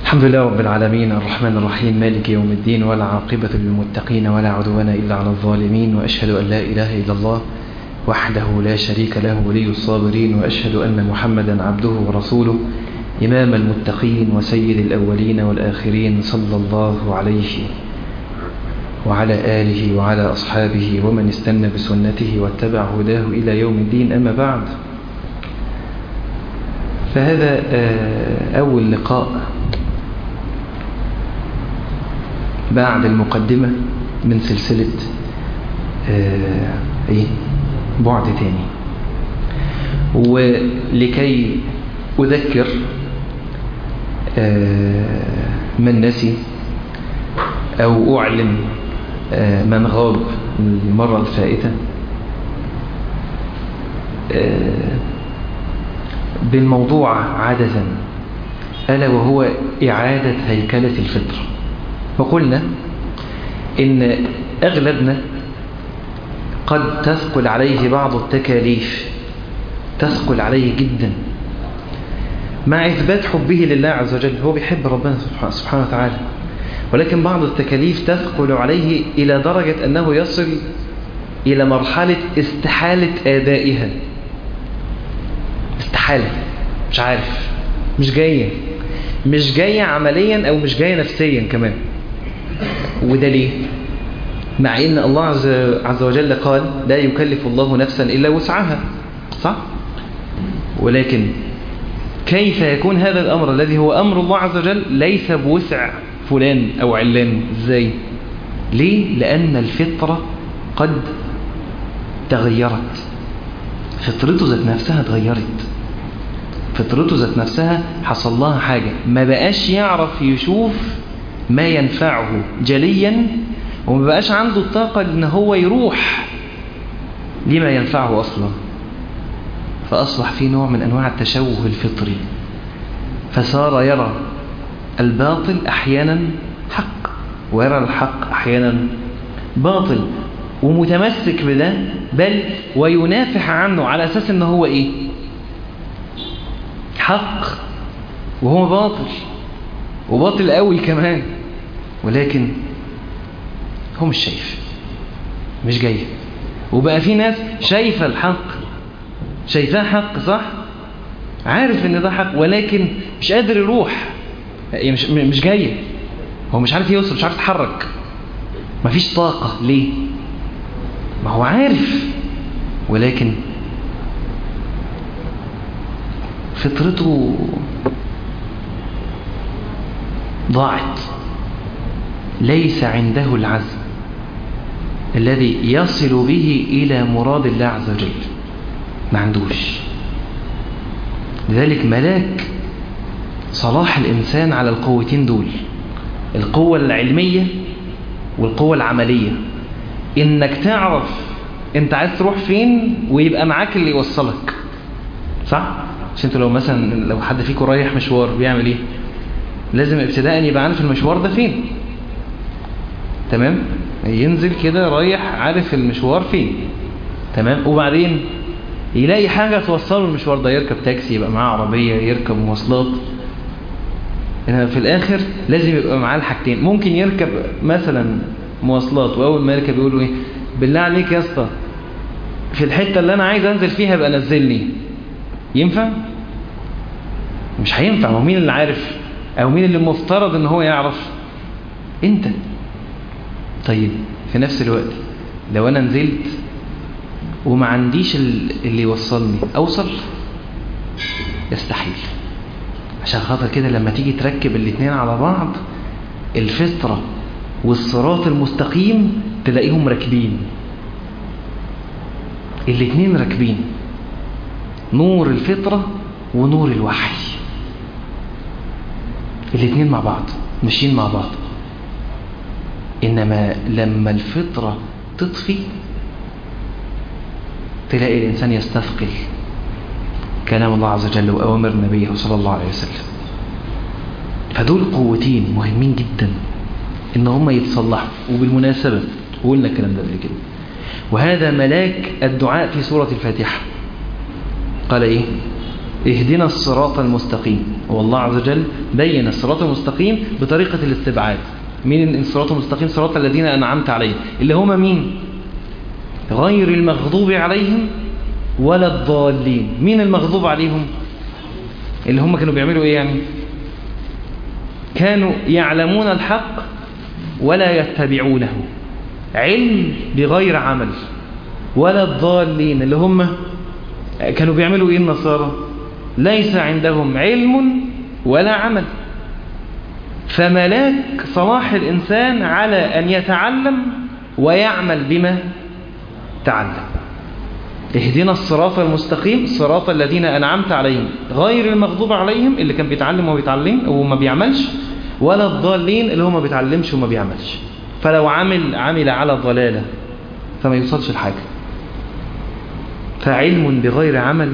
الحمد لله رب العالمين الرحمن الرحيم مالك يوم الدين ولا عاقبة للمتقين ولا عدوان إلا على الظالمين وأشهد أن لا إله إلا الله وحده لا شريك له ولي الصابرين وأشهد أن محمدا عبده ورسوله إمام المتقين وسيد الأولين والآخرين صلى الله عليه وعلى آله وعلى أصحابه ومن استنى بسنته واتبع هداه إلى يوم الدين أما بعد فهذا أول لقاء بعد المقدمة من سلسلة ايه بعد تاني ولكي أذكر من نسي أو أعلم من غاب المرة الفائتة بالموضوع عادة ألا وهو إعادة هيكلة الفطر وقلنا إن أغلبنا قد تثقل عليه بعض التكاليف تثقل عليه جدا مع إثبات حبه لله عز وجل هو بيحب ربنا سبحانه وتعالى ولكن بعض التكاليف تثقل عليه إلى درجة أنه يصل إلى مرحلة استحالة آدائها استحالة مش عارف مش جاية مش جاية عمليا أو مش جاية نفسيا كمان وده ليه مع ان الله عز وجل قال لا يكلف الله نفسا الا وسعها صح ولكن كيف يكون هذا الامر الذي هو امر الله عز وجل ليس بوسع فلان او علان ازاي ليه لان الفطره قد تغيرت فطرته ذات نفسها اتغيرت فطرته ذات نفسها حصل لها حاجه ما بقاش يعرف يشوف ما ينفعه جليا وما بقاش عنده الطاقة ان هو يروح لما ينفعه اصلا فاصبح في نوع من انواع التشوه الفطري فصار يرى الباطل احيانا حق ويرى الحق احيانا باطل ومتمسك بده بل وينافح عنه على اساس ان هو ايه حق وهو باطل وباطل قوي كمان ولكن هو مش شايف مش جاي وبقى في ناس شايفة الحق شايفاه حق صح عارف ان ده حق ولكن مش قادر يروح هي مش مش جايه هو مش عارف يوصل مش عارف يتحرك مفيش طاقة ليه ما هو عارف ولكن فطرته ضاعت ليس عنده العزم الذي يصل به إلى مراد الله عز وجل ما عندوش لذلك ملاك صلاح الإنسان على القوتين دول القوة العلمية والقوة العملية إنك تعرف أنت عايز تروح فين ويبقى معاك اللي يوصلك صح؟ مش انتوا لو مثلا لو حد فيكم رايح مشوار بيعمل ايه؟ لازم ابتداء يبقى عارف المشوار ده فين تمام ينزل كده رايح عارف المشوار فين تمام وبعدين يلاقي حاجة توصله المشوار ده يركب تاكسي يبقى معاه عربية يركب مواصلات إنما في الآخر لازم يبقى معاه الحاجتين ممكن يركب مثلا مواصلات وأول ما يركب يقول له إيه بالله عليك يا اسطى في الحتة اللي أنا عايز أنزل فيها يبقى نزلني ينفع؟ مش هينفع هو مين اللي عارف أو مين اللي مفترض إن هو يعرف أنت طيب في نفس الوقت لو أنا نزلت وما عنديش اللي يوصلني أوصل يستحيل عشان خاطر كده لما تيجي تركب الاتنين على بعض الفطرة والصراط المستقيم تلاقيهم راكبين الاتنين راكبين نور الفطرة ونور الوحي الاتنين مع بعض ماشيين مع بعض إنما لما الفطرة تطفي تلاقي الإنسان يستثقل كلام الله عز وجل وأوامر نبيه صلى الله عليه وسلم فدول قوتين مهمين جدا إن هم يتصلحوا وبالمناسبة وقلنا الكلام ده قبل كده وهذا ملاك الدعاء في سورة الفاتحة قال إيه اهدنا الصراط المستقيم والله عز وجل بين الصراط المستقيم بطريقة الاستبعاد مين الصراط المستقيم صراط الذين أنعمت عليهم اللي هم مين غير المغضوب عليهم ولا الضالين مين المغضوب عليهم اللي هم كانوا بيعملوا ايه يعني كانوا يعلمون الحق ولا يتبعونه علم بغير عمل ولا الضالين اللي هم كانوا بيعملوا ايه النصارى ليس عندهم علم ولا عمل فملاك صلاح الإنسان على أن يتعلم ويعمل بما تعلم اهدنا الصراط المستقيم صراط الذين أنعمت عليهم غير المغضوب عليهم اللي كان بيتعلم وبيتعلم وما بيعملش ولا الضالين اللي هو ما بيتعلمش وما بيعملش فلو عمل عمل على الضلالة فما يوصلش لحاجة فعلم بغير عمل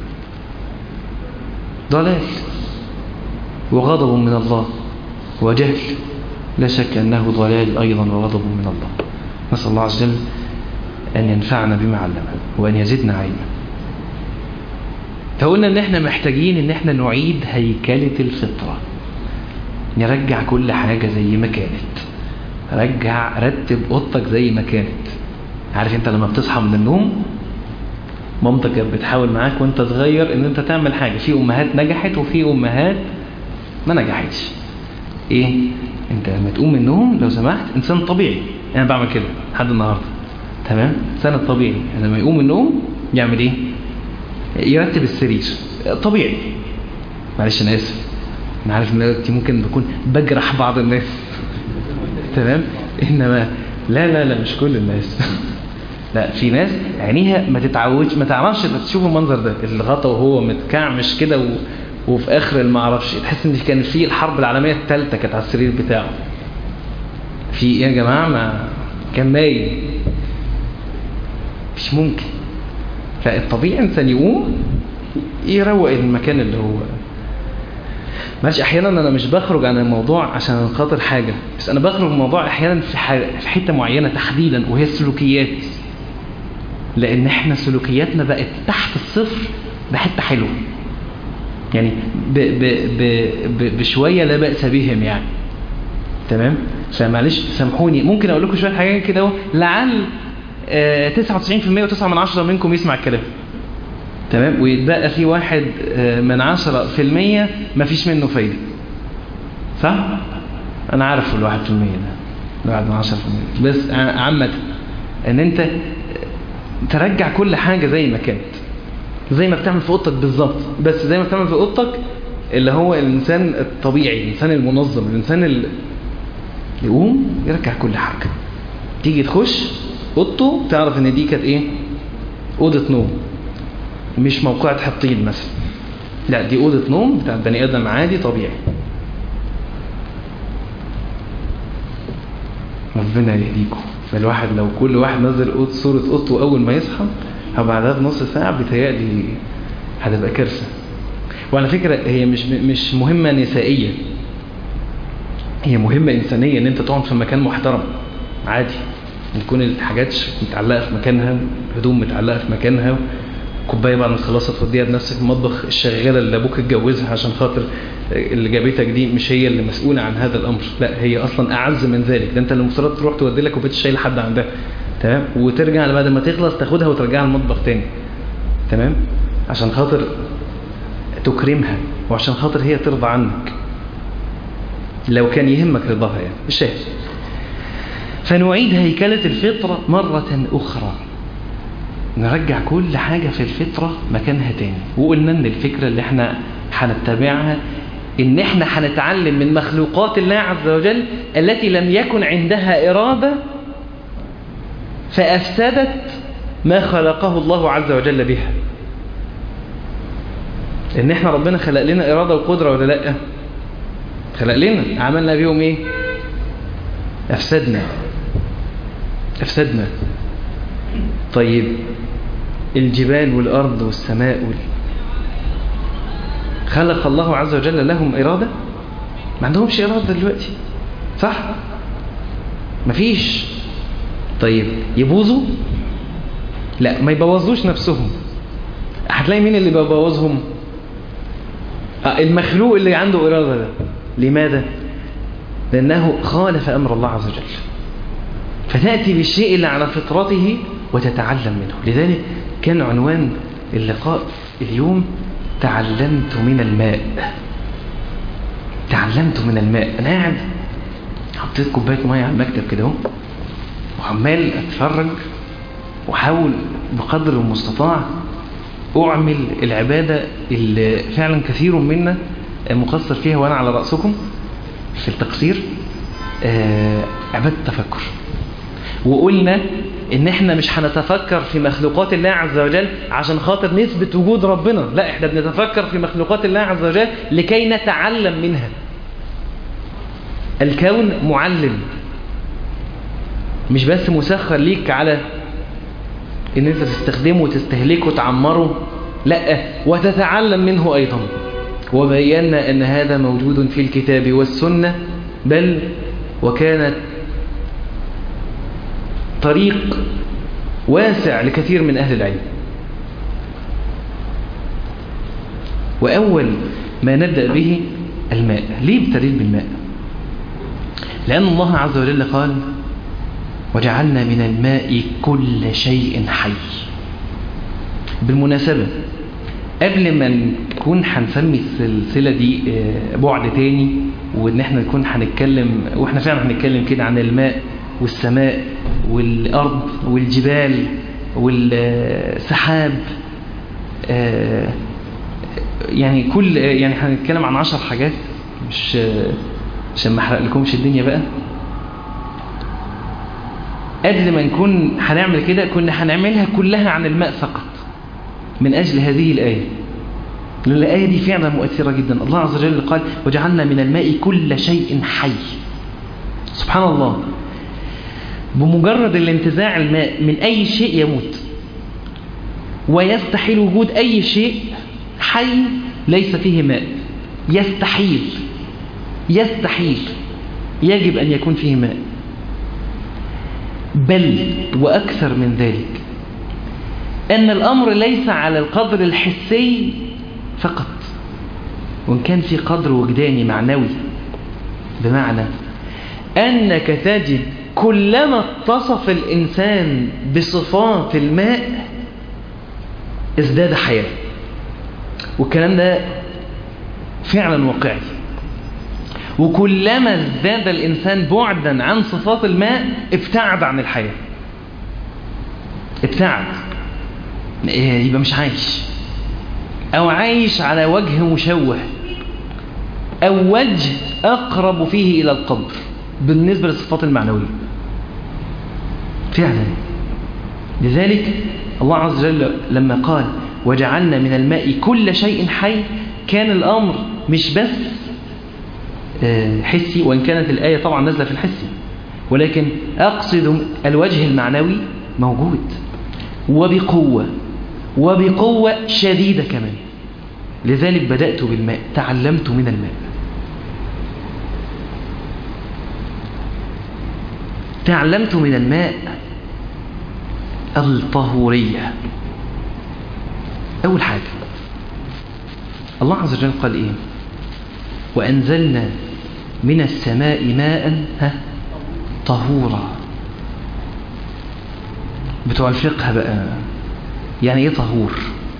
ضلال وغضب من الله وجهل لا شك أنه ضلال أيضا وغضب من الله نسأل الله عز وجل أن ينفعنا بما علمنا وأن يزدنا علما فقلنا أن احنا محتاجين أن احنا نعيد هيكلة الفطرة نرجع كل حاجة زي ما كانت رجع رتب اوضتك زي ما كانت عارف انت لما بتصحى من النوم مامتك كانت بتحاول معاك وانت صغير ان انت تعمل حاجة في امهات نجحت وفي امهات ما نجحتش ايه انت لما تقوم من النوم لو سمحت انسان طبيعي انا بعمل كده لحد النهارده تمام انسان الطبيعي لما يقوم من النوم يعمل ايه يرتب السرير طبيعي معلش انا اسف انا عارف ان دلوقتي ممكن بكون بجرح بعض الناس تمام انما لا لا لا مش كل الناس لا في ناس عينيها ما تتعودش ما تعرفش تشوف المنظر ده الغطا وهو متكعمش كده و... وفي اخر المعرفش تحس ان كان في الحرب العالميه الثالثه كانت على السرير بتاعه في ايه يا جماعه ما كان نايم مش ممكن فالطبيعي انسان يقوم يروق المكان اللي هو معلش احيانا انا مش بخرج عن الموضوع عشان خاطر حاجة بس انا بخرج من الموضوع احيانا في, في حتة معينة تحديدا وهي السلوكيات لان احنا سلوكياتنا بقت تحت الصفر بحتة حلوة يعني ب ب ب ب بشوية لا بأس بهم يعني تمام فمعلش سامحوني ممكن اقول لكم شوية حاجات كده لعل آه 99% و9 من عشرة منكم يسمع الكلام تمام ويتبقى في واحد من عشرة في المية ما فيش منه فايدة صح؟ أنا عارف الواحد في المية ده الواحد من عشرة في المية بس عامة أن أنت ترجع كل حاجة زي ما كانت زي ما بتعمل في أوضتك بالظبط بس زي ما بتعمل في أوضتك اللي هو الإنسان الطبيعي الإنسان المنظم الإنسان اللي يقوم يرجع كل حاجة تيجي تخش أوضته تعرف إن دي كانت إيه؟ أوضة نوم مش موقعة حطين مثلا لا دي أوضة نوم بتاع بني آدم عادي طبيعي ربنا يهديكم فالواحد لو كل واحد نزل أوض صورة أوضته أول ما يصحى بعدها بنص ساعة بيتهيألي هتبقى كارثة وعلى فكرة هي مش مش مهمة نسائية هي مهمة إنسانية إن أنت تقعد في مكان محترم عادي يكون الحاجات متعلقة في مكانها الهدوم متعلقة في مكانها كوبايه بعد ما تخلصها توديها بنفسك المطبخ الشغاله اللي ابوك اتجوزها عشان خاطر اللي جابتك دي مش هي اللي مسؤوله عن هذا الامر لا هي اصلا اعز من ذلك ده انت اللي المفترض تروح تودي لك كوبايه الشاي لحد عندها تمام وترجع بعد ما تخلص تاخدها وترجعها المطبخ تاني تمام عشان خاطر تكرمها وعشان خاطر هي ترضى عنك لو كان يهمك رضاها يعني الشاهد فنعيد هيكلة الفطرة مرة أخرى نرجع كل حاجة في الفطرة مكانها تاني وقلنا ان الفكرة اللي احنا هنتبعها ان احنا هنتعلم من مخلوقات الله عز وجل التي لم يكن عندها إرادة فأفسدت ما خلقه الله عز وجل بها ان احنا ربنا خلق لنا إرادة وقدرة ولا لا خلق لنا عملنا بيهم ايه أفسدنا أفسدنا طيب الجبال والأرض والسماء وال... خلق الله عز وجل لهم إرادة ما عندهمش إرادة دلوقتي صح مفيش طيب يبوظوا لا ما يبوظوش نفسهم هتلاقي مين اللي بيبوظهم المخلوق اللي عنده إرادة ده لماذا؟ لأنه خالف أمر الله عز وجل فتأتي بالشيء اللي على فطرته وتتعلم منه لذلك كان عنوان اللقاء اليوم تعلمت من الماء تعلمت من الماء أنا قاعد حطيت كوباية مية على المكتب كده اهو وعمال أتفرج وحاول بقدر المستطاع أعمل العبادة اللي فعلا كثير منا مقصر فيها وأنا على رأسكم في التقصير آه عبادة التفكر وقلنا ان احنا مش هنتفكر في مخلوقات الله عز وجل عشان خاطر نثبت وجود ربنا لا احنا بنتفكر في مخلوقات الله عز وجل لكي نتعلم منها الكون معلم مش بس مسخر ليك على ان انت تستخدمه وتستهلكه وتعمره لا وتتعلم منه ايضا وبينا ان هذا موجود في الكتاب والسنة بل وكانت طريق واسع لكثير من أهل العلم وأول ما نبدأ به الماء ليه ابتديت بالماء لأن الله عز وجل قال وجعلنا من الماء كل شيء حي بالمناسبة قبل ما نكون هنسمي السلسلة دي بعد تاني وان احنا نكون هنتكلم واحنا فعلا هنتكلم كده عن الماء والسماء والأرض والجبال والسحاب يعني كل يعني هنتكلم عن عشر حاجات مش عشان ما احرق لكمش الدنيا بقى قبل ما نكون هنعمل كده كنا هنعملها كلها عن الماء فقط من أجل هذه الآية لأن الآية دي فعلا مؤثرة جدا الله عز وجل قال وجعلنا من الماء كل شيء حي سبحان الله بمجرد الانتزاع الماء من أي شيء يموت ويستحيل وجود أي شيء حي ليس فيه ماء يستحيل يستحيل يجب أن يكون فيه ماء بل وأكثر من ذلك أن الأمر ليس على القدر الحسي فقط وإن كان في قدر وجداني معنوي بمعنى أنك تجد كلما اتصف الإنسان بصفات الماء ازداد حياة والكلام ده فعلا واقعي وكلما ازداد الإنسان بعدا عن صفات الماء ابتعد عن الحياة ابتعد يبقى مش عايش أو عايش على وجه مشوه أو وجه أقرب فيه إلى القبر بالنسبة للصفات المعنوية فعلا لذلك الله عز وجل لما قال وجعلنا من الماء كل شيء حي كان الأمر مش بس حسي وإن كانت الآية طبعا نزل في الحسي ولكن أقصد الوجه المعنوي موجود وبقوة وبقوة شديدة كمان لذلك بدأت بالماء تعلمت من الماء تعلمت من الماء الطهورية أول حاجة الله عز وجل قال إيه وأنزلنا من السماء ماء ها طهورا بتوع الفقه بقى يعني ايه طهور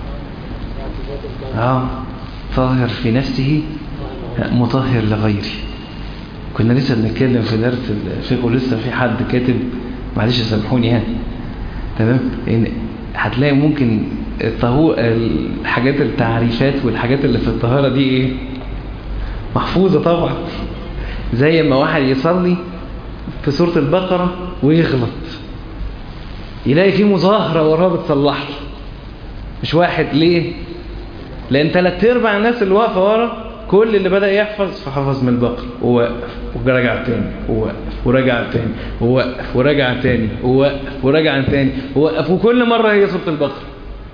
اه طاهر في نفسه مطهر لغيره كنا لسه بنتكلم في درس الفقه ولسه في حد كاتب معلش سامحوني يعني تمام ان هتلاقي ممكن الطهور الحاجات التعريفات والحاجات اللي في الطهارة دي ايه محفوظة طبعا زي ما واحد يصلي في سورة البقرة ويغلط يلاقي في مظاهرة وراه بتصلح له مش واحد ليه لان ثلاث ارباع الناس اللي واقفه ورا كل اللي بدأ يحفظ فحفظ من البقرة ووقف ورجع تاني ووقف ورجع تاني ووقف ورجع تاني ووقف ورجع تاني ووقف وكل مرة هي سورة البقرة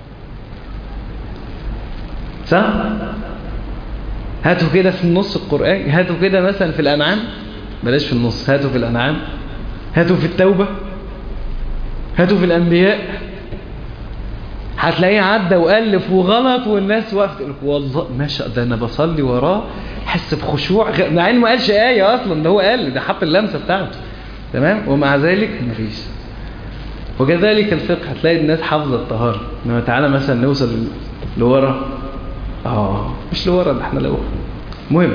صح؟ هاتوا كده في النص القرآن هاتوا كده مثلا في الأنعام بلاش في النص هاتوا في الأنعام هاتوا في التوبة هاتوا في الأنبياء هتلاقيه عدى وألف وغلط والناس وقفت تقول لك والله ما شاء ده انا بصلي وراه حس بخشوع غ- مع انه ما قالش آية اصلا ده هو قال ده حط اللمسة بتاعته تمام ومع ذلك مفيش وكذلك الفقه هتلاقي الناس حافظة الطهارة انما تعالى مثلا نوصل لورا اه مش لورا ده احنا لورا مهم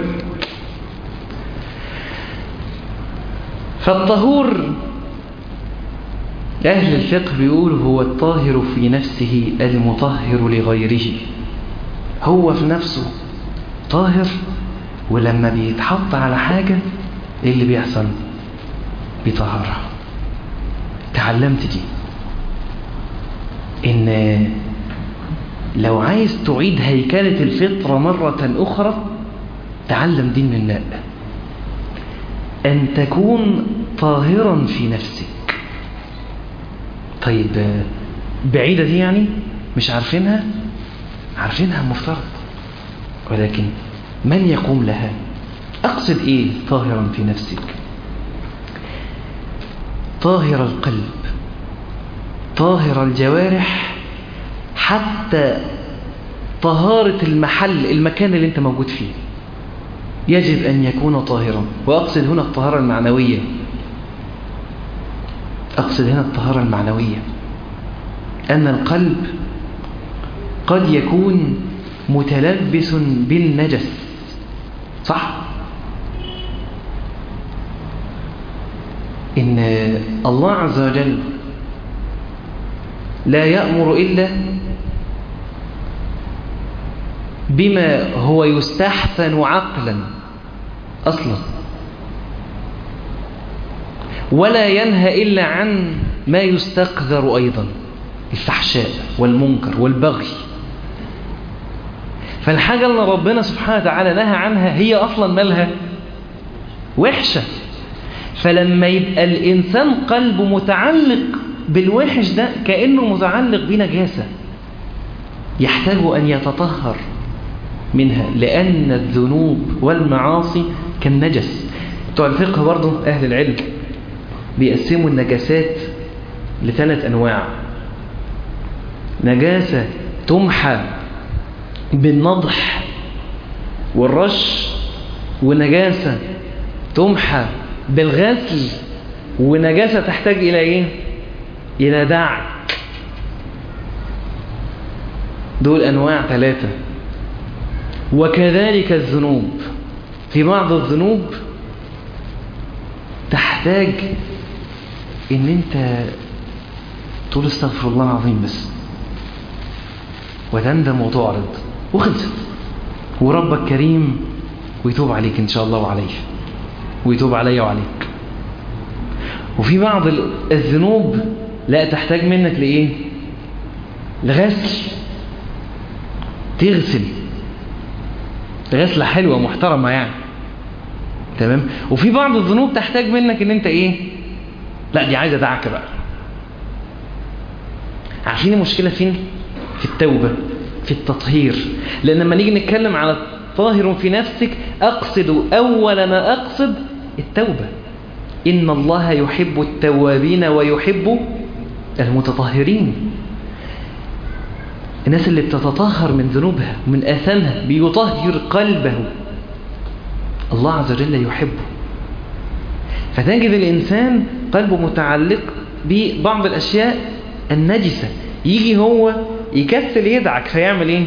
فالطهور أهل الفقه بيقول هو الطاهر في نفسه المطهر لغيره هو في نفسه طاهر ولما بيتحط على حاجة ايه اللي بيحصل بيطهرها تعلمت دي ان لو عايز تعيد هيكلة الفطرة مرة أخرى تعلم دين من الناء أن تكون طاهرا في نفسك طيب آه، بعيدة دي يعني مش عارفينها عارفينها مفترض ولكن من يقوم لها أقصد إيه طاهرا في نفسك طاهر القلب طاهر الجوارح حتى طهارة المحل المكان اللي انت موجود فيه يجب أن يكون طاهرا وأقصد هنا الطهارة المعنوية أقصد هنا الطهارة المعنوية أن القلب قد يكون متلبس بالنجس صح إن الله عز وجل لا يأمر إلا بما هو يستحسن عقلا أصلا ولا ينهى إلا عن ما يستقذر أيضا الفحشاء والمنكر والبغي فالحاجة اللي ربنا سبحانه وتعالى نهى عنها هي أصلا مالها وحشة فلما يبقى الإنسان قلبه متعلق بالوحش ده كأنه متعلق بنجاسة يحتاج أن يتطهر منها لأن الذنوب والمعاصي كالنجس بتوع الفقه برضه أهل العلم بيقسموا النجاسات لثلاث أنواع نجاسة تمحى بالنضح والرش ونجاسة تمحى بالغسل ونجاسة تحتاج إلى إيه؟ إلى دعك دول أنواع ثلاثة وكذلك الذنوب في بعض الذنوب تحتاج ان انت تقول استغفر الله العظيم بس وتندم وتعرض وخلصت وربك كريم ويتوب عليك ان شاء الله وعليه ويتوب علي وعليك وفي بعض الذنوب لا تحتاج منك لايه لغسل تغسل غسلة حلوة محترمة يعني تمام وفي بعض الذنوب تحتاج منك ان انت ايه لا دي عايزة دعك بقى عارفين المشكلة فين في التوبة في التطهير لان لما نيجي نتكلم على طاهر في نفسك اقصد اول ما اقصد التوبة ان الله يحب التوابين ويحب المتطهرين الناس اللي بتتطهر من ذنوبها ومن آثامها بيطهر قلبه الله عز وجل يحبه فتجد الإنسان قلبه متعلق ببعض الأشياء النجسة يجي هو يكسل يدعك فيعمل ايه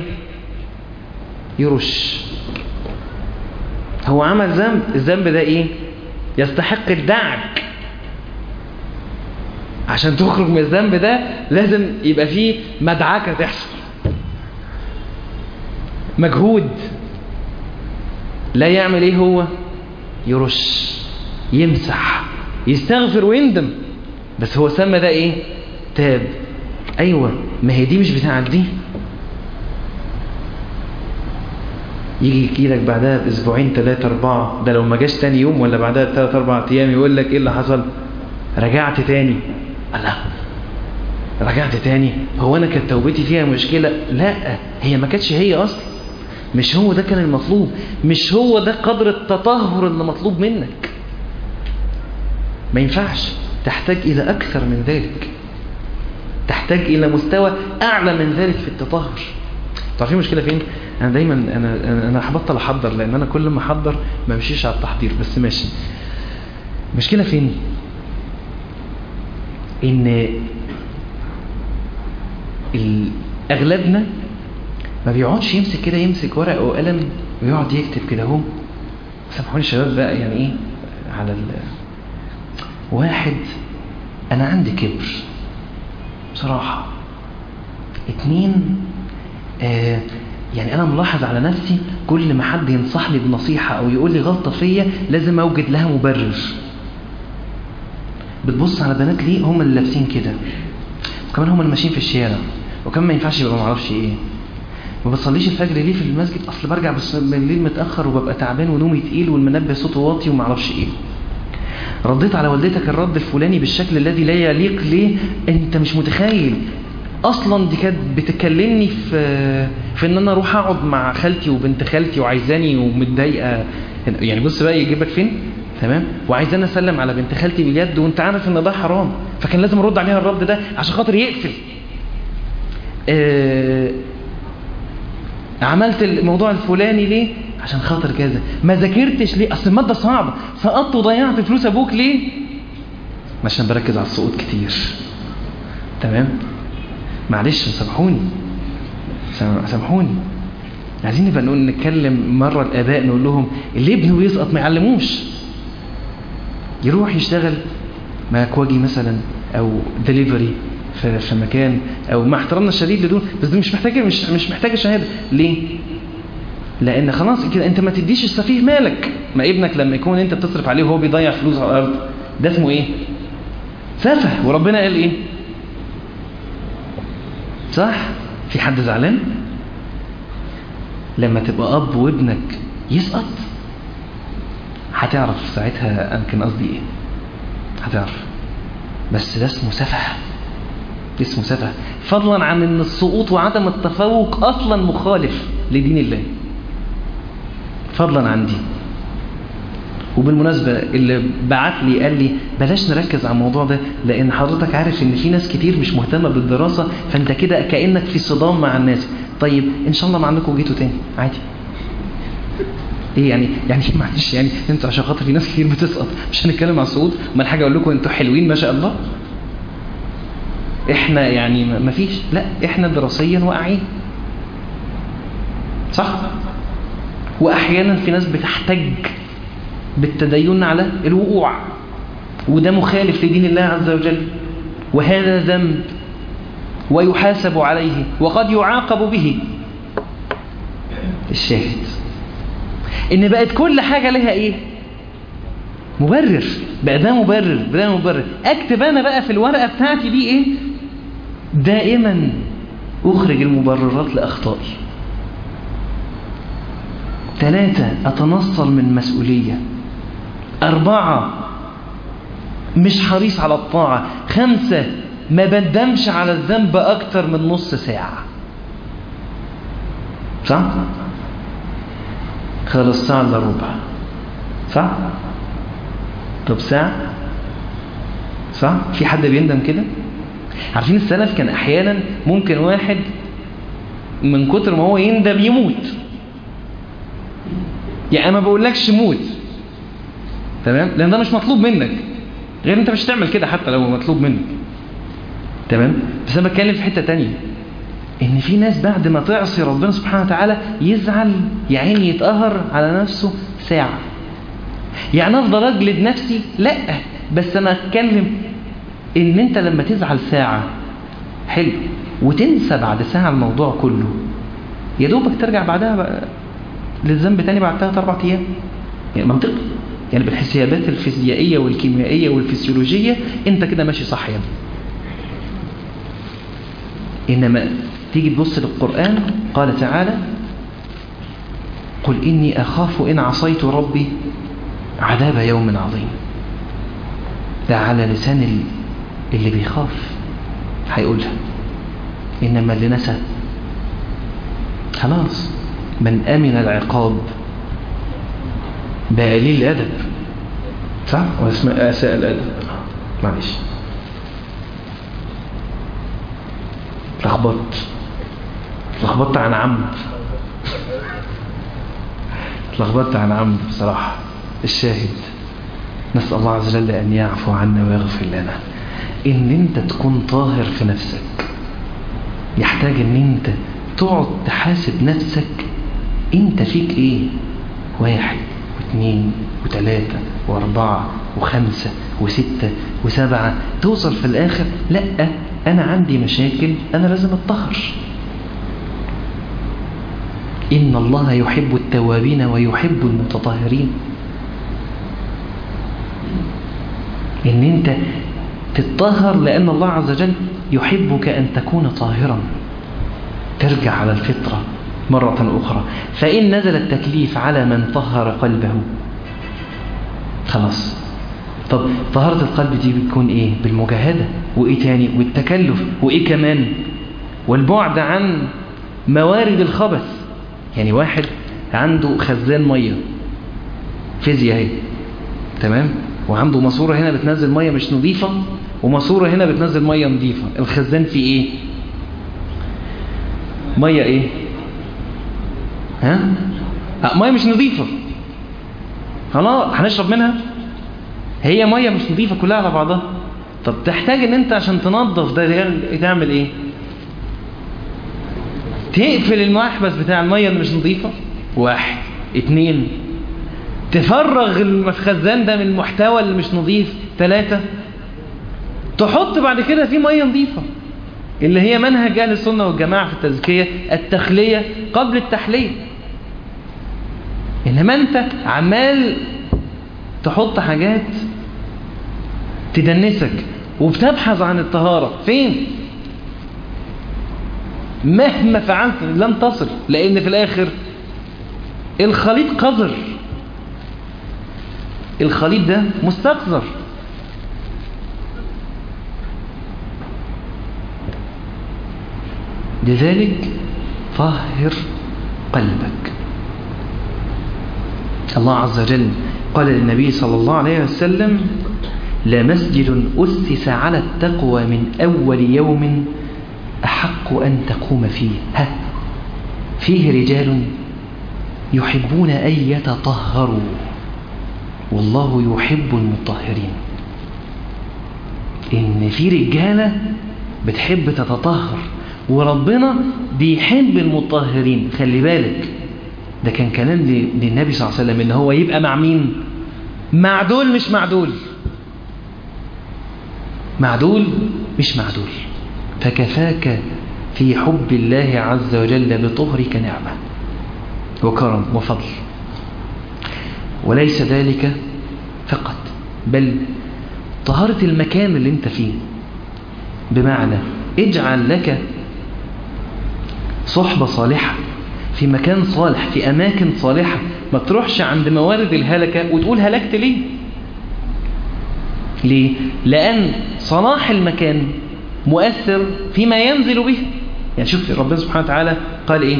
يرش هو عمل ذنب الذنب ده ايه يستحق الدعك عشان تخرج من الذنب ده لازم يبقى فيه مدعكة تحصل مجهود لا يعمل ايه هو يرش يمسح يستغفر ويندم بس هو سمى ده ايه تاب ايوه ما هي دي مش بتاعت دي يجي يجي لك بعدها باسبوعين ثلاثة اربعة ده لو ما جاش تاني يوم ولا بعدها ثلاث اربع ايام يقول لك ايه اللي حصل رجعت تاني الله رجعت تاني هو انا كانت توبتي فيها مشكلة لا هي ما كانتش هي اصلا مش هو ده كان المطلوب مش هو ده قدر التطهر اللي مطلوب منك ما ينفعش تحتاج الى اكثر من ذلك تحتاج تحتاج إلى مستوى أعلى من ذلك في التطهر تعرفين المشكلة فين؟ أنا دايما أنا أنا هبطل أحضر لأن أنا كل ما أحضر ما بمشيش على التحضير بس ماشي المشكلة فين؟ إن أغلبنا ما بيقعدش يمسك كده يمسك ورق وقلم ويقعد يكتب كده اهو سامحوني الشباب بقى يعني ايه على ال واحد انا عندي كبر بصراحة اتنين آه يعني انا ملاحظ على نفسي كل ما حد ينصحني بنصيحة او يقول لي غلطة فيا لازم اوجد لها مبرر بتبص على بنات ليه هم اللي لابسين كده وكمان هم اللي ماشيين في الشارع وكمان ما ينفعش يبقى معرفش ايه ما بصليش الفجر ليه في المسجد اصل برجع بس بالليل متاخر وببقى تعبان ونومي تقيل والمنبه صوته واطي وما اعرفش ايه رديت على والدتك الرد الفلاني بالشكل الذي لا يليق ليه انت مش متخيل اصلا دي كانت بتكلمني في في ان انا اروح اقعد مع خالتي وبنت خالتي وعايزاني ومتضايقه يعني بص بقى يجيبك فين تمام وعايزاني اسلم على بنت خالتي باليد وانت عارف ان ده حرام فكان لازم ارد عليها الرد ده عشان خاطر يقفل آه عملت الموضوع الفلاني ليه عشان خاطر كذا ما ذاكرتش ليه اصل الماده صعبه سقطت وضيعت فلوس ابوك ليه عشان بركز على السقوط كتير تمام معلش سامحوني سامحوني عايزين نبقى نقول نتكلم مره الاباء نقول لهم اللي ابنه يسقط ما يعلموش يروح يشتغل مكواجي مثلا او دليفري في في مكان او مع احترامنا الشديد لدول بس دي مش محتاجه مش مش محتاجه شهاده ليه لان خلاص كده انت ما تديش السفيه مالك ما ابنك لما يكون انت بتصرف عليه وهو بيضيع فلوس على الارض ده اسمه ايه سفه وربنا قال ايه صح في حد زعلان لما تبقى اب وابنك يسقط هتعرف ساعتها انا كان قصدي ايه هتعرف بس ده اسمه سفه اسمه سفه فضلا عن ان السقوط وعدم التفوق اصلا مخالف لدين الله فضلا عن دي وبالمناسبة اللي بعت لي قال لي بلاش نركز على الموضوع ده لان حضرتك عارف ان في ناس كتير مش مهتمة بالدراسة فانت كده كأنك في صدام مع الناس طيب ان شاء الله ما عندكم جيتوا تاني عادي ايه يعني يعني معلش يعني انتوا عشان خاطر في ناس كتير بتسقط مش هنتكلم على السقوط ما الحاجه اقول لكم انتوا حلوين ما شاء الله احنا يعني ما فيش لا احنا دراسيا واقعين صح واحيانا في ناس بتحتج بالتدين على الوقوع وده مخالف لدين الله عز وجل وهذا ذنب ويحاسب عليه وقد يعاقب به الشاهد ان بقت كل حاجة لها ايه مبرر بقى ده مبرر ده مبرر اكتب انا بقى في الورقة بتاعتي دي ايه دائما اخرج المبررات لاخطائي ثلاثة اتنصل من مسؤولية اربعة مش حريص على الطاعة خمسة ما بندمش على الذنب اكتر من نص ساعة صح خلص ساعة الا ربع صح طب ساعة صح في حد بيندم كده عارفين السلف كان احيانا ممكن واحد من كتر ما هو يندم يموت يعني ما بقولكش موت تمام لان ده مش مطلوب منك غير انت مش تعمل كده حتى لو مطلوب منك تمام بس انا بتكلم في حته تانية ان في ناس بعد ما تعصي ربنا سبحانه وتعالى يزعل يا عيني يتقهر على نفسه ساعه يعني افضل اجلد نفسي لا بس انا اتكلم ان انت لما تزعل ساعه حلو وتنسى بعد ساعه الموضوع كله يا دوبك ترجع بعدها بقى للذنب تاني بعد ثلاث اربع ايام يعني منطقي يعني بالحسابات الفيزيائيه والكيميائيه والفسيولوجيه انت كده ماشي صح يا ابني إنما تيجي تبص للقرآن قال تعالى قل إني أخاف إن عصيت ربي عذاب يوم عظيم ده على لسان اللي بيخاف هيقولها إنما اللي نسى خلاص من أمن العقاب بقى قليل الأدب صح؟ واسمه أساء الأدب معلش اتلخبطت اتلخبطت عن عمد اتلخبطت عن عمد بصراحة الشاهد نسأل الله عز وجل أن يعفو عنا ويغفر لنا إن أنت تكون طاهر في نفسك يحتاج أن أنت تقعد تحاسب نفسك أنت فيك إيه واحد واثنين وثلاثة واربعة وخمسة وستة وسبعة توصل في الآخر لا أنا عندي مشاكل أنا لازم أتطهر إن الله يحب التوابين ويحب المتطهرين إن أنت تتطهر لأن الله عز وجل يحبك أن تكون طاهرا ترجع على الفطرة مرة أخرى فإن نزل التكليف على من طهر قلبه خلاص طب طهارة القلب دي بتكون إيه بالمجاهدة وإيه تاني والتكلف وإيه كمان والبعد عن موارد الخبث يعني واحد عنده خزان مية فيزياء اهي تمام وعنده ماسوره هنا بتنزل مية مش نظيفة وماسوره هنا بتنزل مية نظيفة الخزان فيه ايه مية ايه ها أه مية مش نظيفة خلاص هنشرب منها هي مية مش نظيفة كلها على بعضها طب تحتاج ان انت عشان تنظف ده تعمل ايه تقفل المحبس بتاع المية اللي مش نظيفة واحد اتنين تفرغ الخزان ده من المحتوى اللي مش نظيف ثلاثة تحط بعد كده فيه مية نظيفة اللي هي منهج أهل السنة والجماعة في التزكية التخلية قبل التحلية إنما أنت عمال تحط حاجات تدنسك وبتبحث عن الطهارة فين؟ مهما فعلت لن تصل لأن في الآخر الخليط قذر الخليط ده مستقذر لذلك طهر قلبك الله عز وجل قال للنبي صلى الله عليه وسلم لمسجد أسس على التقوى من أول يوم أحق أن تقوم فيه ها فيه رجال يحبون أن يتطهروا والله يحب المطهرين إن في رجالة بتحب تتطهر وربنا بيحب المطهرين خلي بالك ده كان كلام للنبي صلى الله عليه وسلم ان هو يبقى مع مين مع دول مش مع دول مع دول مش مع دول فكفاك في حب الله عز وجل بطهرك نعمة وكرم وفضل وليس ذلك فقط بل طهارة المكان اللي انت فيه بمعنى اجعل لك صحبة صالحة في مكان صالح في أماكن صالحة ما تروحش عند موارد الهلكة وتقول هلكت ليه ليه؟ لأن صلاح المكان مؤثر فيما ينزل به يعني شوف ربنا سبحانه وتعالى قال إيه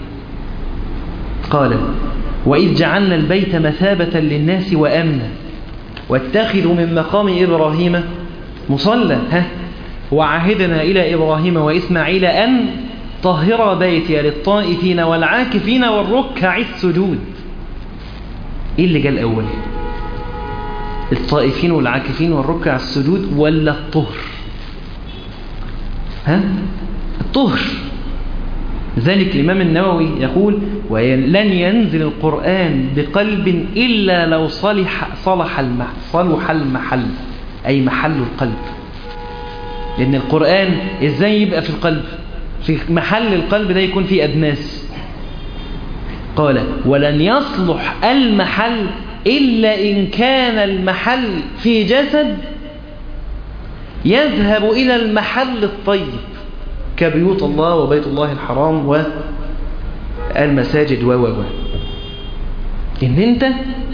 قال وإذ جعلنا البيت مثابة للناس وأمنا واتخذوا من مقام إبراهيم مصلى ها وعهدنا إلى إبراهيم وإسماعيل أن طهر بيتي للطائفين والعاكفين والركع السجود إيه اللي جاء الأول الطائفين والعاكفين والركع السجود ولا الطهر ها الطهر ذلك الإمام النووي يقول ولن ينزل القرآن بقلب إلا لو صلح صلح المحل صلح المحل أي محل القلب لأن القرآن إزاي يبقى في القلب في محل القلب ده يكون فيه أدناس قال ولن يصلح المحل إلا إن كان المحل في جسد يذهب إلى المحل الطيب كبيوت الله وبيت الله الحرام والمساجد و و إن أنت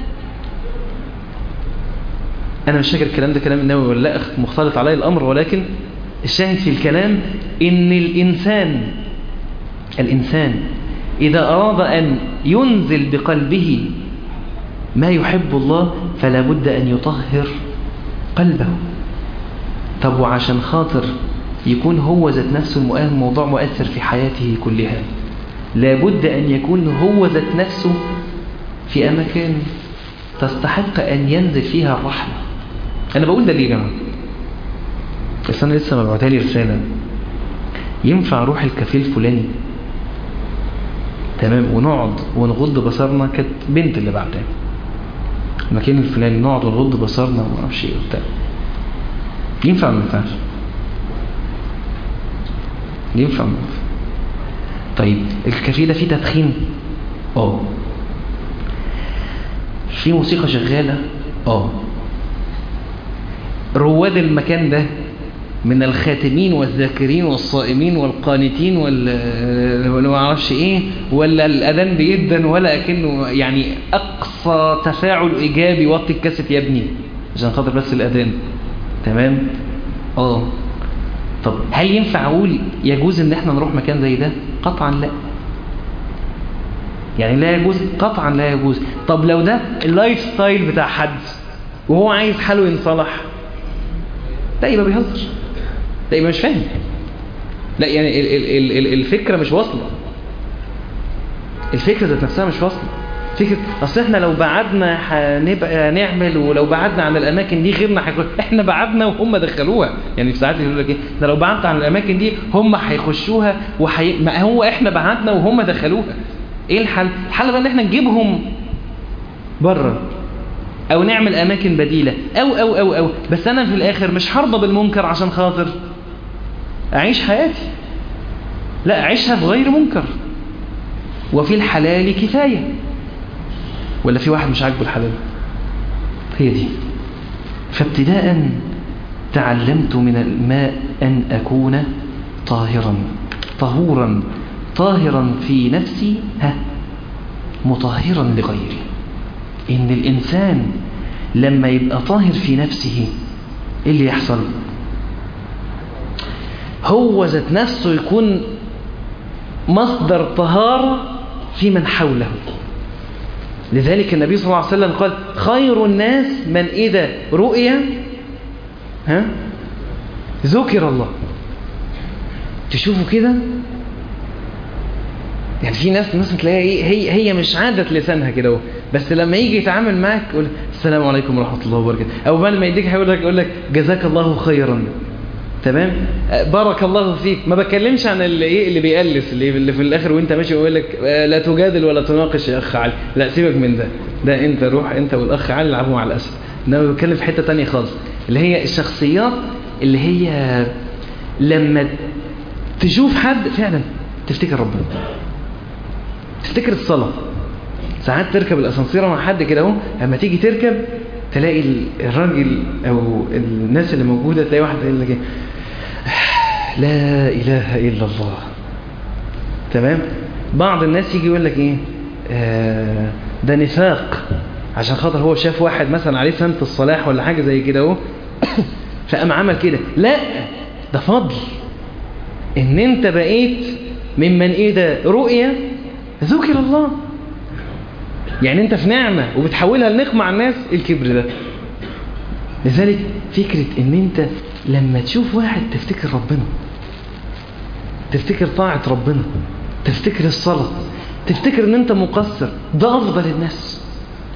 أنا مش فاكر الكلام ده كلام النووي ولا لا مختلط علي الأمر ولكن الشاهد في الكلام إن الإنسان الإنسان إذا أراد أن ينزل بقلبه ما يحب الله فلا بد أن يطهر قلبه طب وعشان خاطر يكون هو ذات نفسه الموضوع مؤثر في حياته كلها لابد أن يكون هو ذات نفسه في أماكن تستحق أن ينزل فيها الرحمة أنا بقول ده ليه يا جماعة بس أنا لسه مبعوتها لي رسالة ينفع أروح الكافيه الفلاني تمام ونقعد ونغض بصرنا كانت بنت اللي بعتها المكان الفلاني نقعد ونغض بصرنا وما اعرفش ايه وبتاع ينفع ولا ما ينفعش ينفع ولا طيب الكافيه ده فيه تدخين اه في موسيقى شغالة اه رواد المكان ده من الخاتمين والذاكرين والصائمين والقانتين ولا ما اعرفش ايه ولا الاذان بيدن ولا اكنه يعني اقصى تفاعل ايجابي وطي الكاسيت يا ابني عشان خاطر بس الاذان تمام اه طب هل ينفع اقول يجوز ان احنا نروح مكان زي ده قطعا لا يعني لا يجوز قطعا لا يجوز طب لو ده اللايف ستايل بتاع حد وهو عايز حاله ينصلح ده يبقى بيهزر ده يبقى مش فاهم لا يعني ال ال ال الفكرة مش واصلة الفكرة ذات نفسها مش واصلة فكرة اصل احنا لو بعدنا هنبقى نعمل ولو بعدنا عن الاماكن دي غيرنا هيخش احنا بعدنا وهم دخلوها يعني في ساعات يقول لك ايه ده لو بعدت عن الاماكن دي هم هيخشوها وحي... ما هو احنا بعدنا وهم دخلوها ايه الحل الحل بقى ان احنا نجيبهم بره او نعمل اماكن بديلة او او او او بس انا في الاخر مش هرضى بالمنكر عشان خاطر اعيش حياتي لا اعيشها في غير منكر وفي الحلال كفاية ولا في واحد مش عاجبه الحلال هي دي فابتداء تعلمت من الماء أن أكون طاهرا طهورا طاهرا في نفسي ها مطهرا لغيري إن الإنسان لما يبقى طاهر في نفسه إيه اللي يحصل هو ذات نفسه يكون مصدر طهارة في من حوله لذلك النبي صلى الله عليه وسلم قال خير الناس من إذا رؤيا ها ذكر الله تشوفوا كده يعني في ناس مثلا تلاقيها ايه هي هي مش عادة لسانها كده بس لما يجي يتعامل معاك يقول السلام عليكم ورحمة الله وبركاته او بعد ما يديك هيقول لك يقول لك جزاك الله خيرا تمام بارك الله فيك ما بكلمش عن اللي ايه اللي بيقلس اللي, اللي في الاخر وانت ماشي يقول لك لا تجادل ولا تناقش يا اخ علي لا سيبك من ده ده انت روح انت والاخ علي العبوا على الاسد انما بتكلم في حته ثانيه خالص اللي هي الشخصيات اللي هي لما تشوف حد فعلا تفتكر ربنا تفتكر الصلاه ساعات تركب الاسانسيره مع حد كده اهو لما تيجي تركب تلاقي الراجل او الناس اللي موجوده تلاقي واحد يقول لك لا اله الا الله تمام بعض الناس يجي يقول لك ايه آه ده نفاق عشان خاطر هو شاف واحد مثلا عليه سنة الصلاح ولا حاجة زي كده اهو فقام عمل كده لا ده فضل ان انت بقيت ممن ايه ده رؤية ذكر الله يعني انت في نعمة وبتحولها لنقمة على الناس الكبر ده لذلك فكرة ان انت لما تشوف واحد تفتكر ربنا تفتكر طاعة ربنا تفتكر الصلاة تفتكر ان انت مقصر ده افضل الناس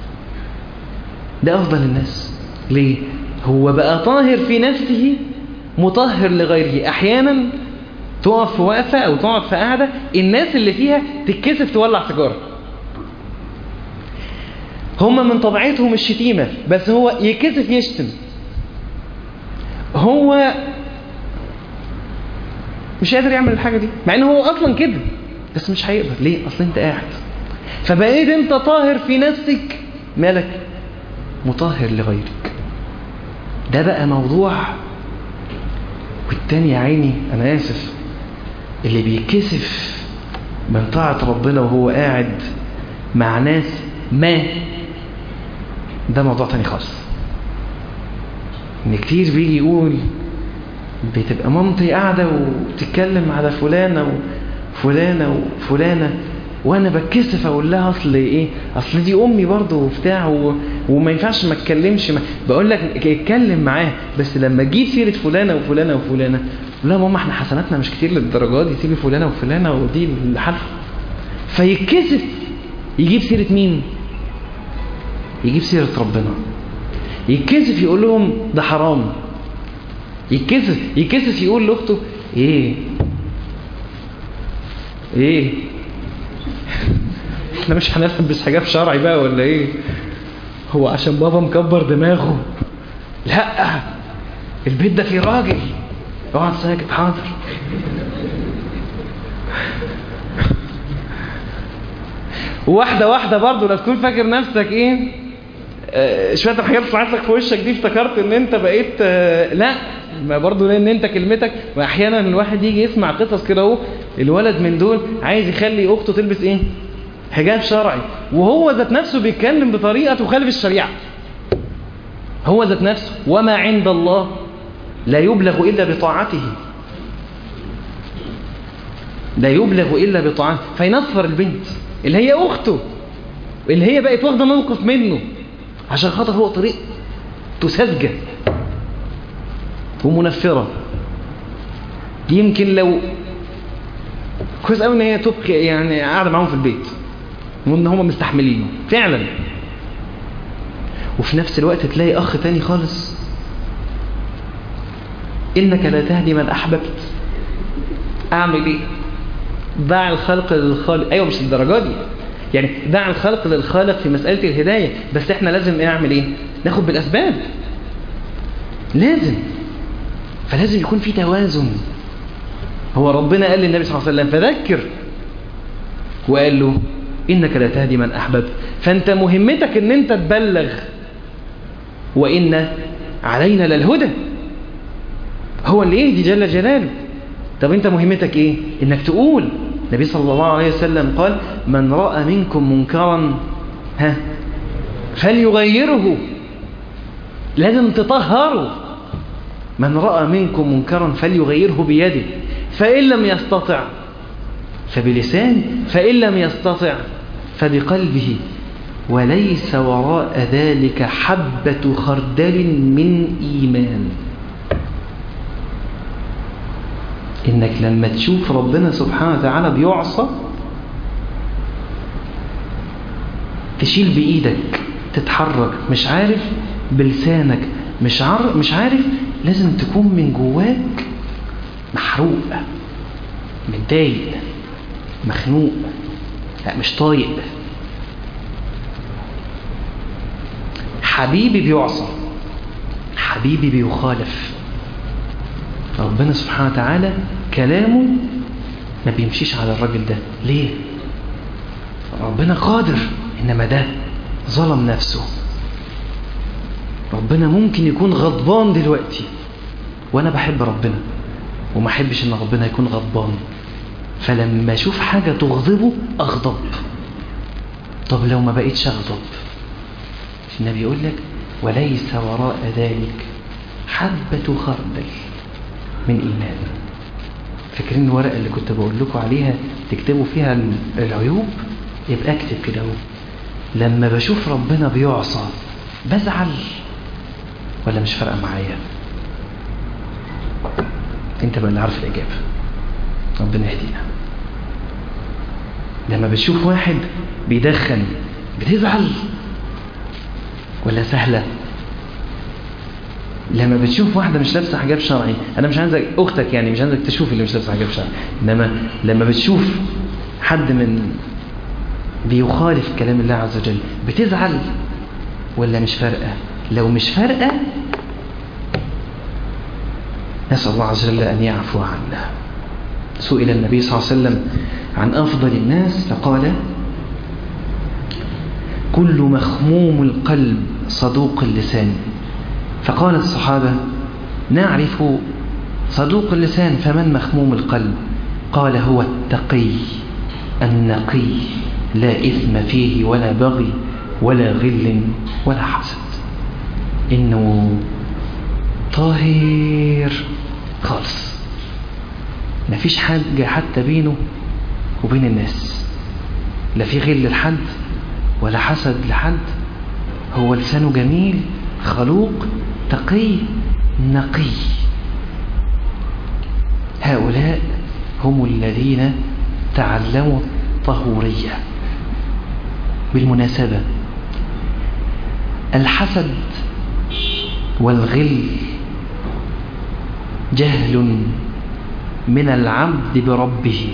ده افضل الناس ليه هو بقى طاهر في نفسه مطهر لغيره احيانا تقف في وقفة او تقعد في قاعدة الناس اللي فيها تتكسف تولع سيجاره هم من طبيعتهم الشتيمة بس هو يكسف يشتم هو مش قادر يعمل الحاجة دي مع ان هو اصلا كده بس مش هيقدر ليه اصلا انت قاعد فبقيت انت طاهر في نفسك مالك مطهر لغيرك ده بقى موضوع والتاني يا عيني انا اسف اللي بيكسف من طاعة ربنا وهو قاعد مع ناس ما ده موضوع تاني خالص ان كتير بيجي يقول بتبقى مامتي قاعدة وبتتكلم على فلانة وفلانة وفلانة وانا بتكسف اقول لها اصل ايه اصل دي امي برضه وبتاع و... وما ينفعش ما اتكلمش ما... بقول لك اتكلم معاه بس لما تجيب سيره فلانه وفلانه وفلانه لا ماما احنا حسناتنا مش كتير للدرجات دي سيبي فلانة وفلانة ودي لحالها فيتكسف يجيب سيرة مين يجيب سيرة ربنا يتكسف يقول لهم ده حرام يتكسف يتكسف يقول لاخته ايه ايه احنا مش هنلبس حجاب شرعي بقى ولا ايه هو عشان بابا مكبر دماغه لا البيت ده فيه راجل اقعد ساكت حاضر واحدة واحدة برضه لا تكون فاكر نفسك ايه آه شوية الحاجات اللي طلعت لك في وشك دي افتكرت ان انت بقيت آه لا ما برضه لان انت كلمتك واحيانا الواحد يجي يسمع قصص كده اهو الولد من دول عايز يخلي اخته تلبس ايه حجاب شرعي وهو ذات نفسه بيتكلم بطريقة تخالف الشريعة هو ذات نفسه وما عند الله لا يبلغ إلا بطاعته لا يبلغ إلا بطاعته فينصر البنت اللي هي أخته اللي هي بقت واخدة موقف منه عشان خاطر هو طريق تسذجة ومنفرة يمكن لو كويس قوي ان هي تبقي يعني قاعده معاهم في البيت وان هم مستحملينه فعلا وفي نفس الوقت تلاقي اخ تاني خالص انك لا تهدي من احببت اعمل ايه دع الخلق للخالق ايوه مش الدرجه دي يعني دع الخلق للخالق في مساله الهدايه بس احنا لازم نعمل ايه ناخد بالاسباب لازم فلازم يكون في توازن هو ربنا قال للنبي صلى الله عليه وسلم فذكر وقال له إنك لا تهدي من أحببت فأنت مهمتك أن أنت تبلغ وإن علينا للهدى هو اللي يهدي جل جلاله طب أنت مهمتك إيه إنك تقول النبي صلى الله عليه وسلم قال من رأى منكم منكرا ها فليغيره لازم تطهره من رأى منكم منكرا فليغيره بيده فإن لم يستطع فبلسان فإن لم يستطع فبقلبه وليس وراء ذلك حبة خردل من إيمان إنك لما تشوف ربنا سبحانه وتعالى بيعصى تشيل بإيدك تتحرك مش عارف بلسانك مش عارف, مش عارف لازم تكون من جواك محروق متضايق مخنوق لا مش طايق حبيبي بيعصى حبيبي بيخالف ربنا سبحانه وتعالى كلامه ما بيمشيش على الراجل ده ليه ربنا قادر إنما ده ظلم نفسه ربنا ممكن يكون غضبان دلوقتي وأنا بحب ربنا وما أحبش إن ربنا يكون غضبان فلما أشوف حاجة تغضبه أغضب طب لو ما بقيتش أغضب النبي يقول لك وليس وراء ذلك حبة خردل من إيمان فاكرين الورقة اللي كنت بقول لكم عليها تكتبوا فيها العيوب يبقى اكتب كده اهو لما بشوف ربنا بيعصى بزعل ولا مش فارقه معايا انت بقى اللي عارف الاجابه ربنا يهدينا لما بتشوف واحد بيدخن بتزعل ولا سهله لما بتشوف واحدة مش لابسة حجاب شرعي أنا مش عايزك أختك يعني مش عايزك تشوف اللي مش لابسة حجاب شرعي إنما لما بتشوف حد من بيخالف كلام الله عز وجل بتزعل ولا مش فارقة لو مش فارقة نسأل الله عز وجل أن يعفو عنا سئل النبي صلى الله عليه وسلم عن أفضل الناس فقال كل مخموم القلب صدوق اللسان فقال الصحابة نعرف صدوق اللسان فمن مخموم القلب قال هو التقي النقي لا إثم فيه ولا بغي ولا غل ولا حسد إنه طاهر خالص ما فيش حاجة حتى بينه وبين الناس لا في غل لحد ولا حسد لحد هو لسانه جميل خلوق تقي نقي هؤلاء هم الذين تعلموا الطهورية بالمناسبة الحسد والغل جهل من العبد بربه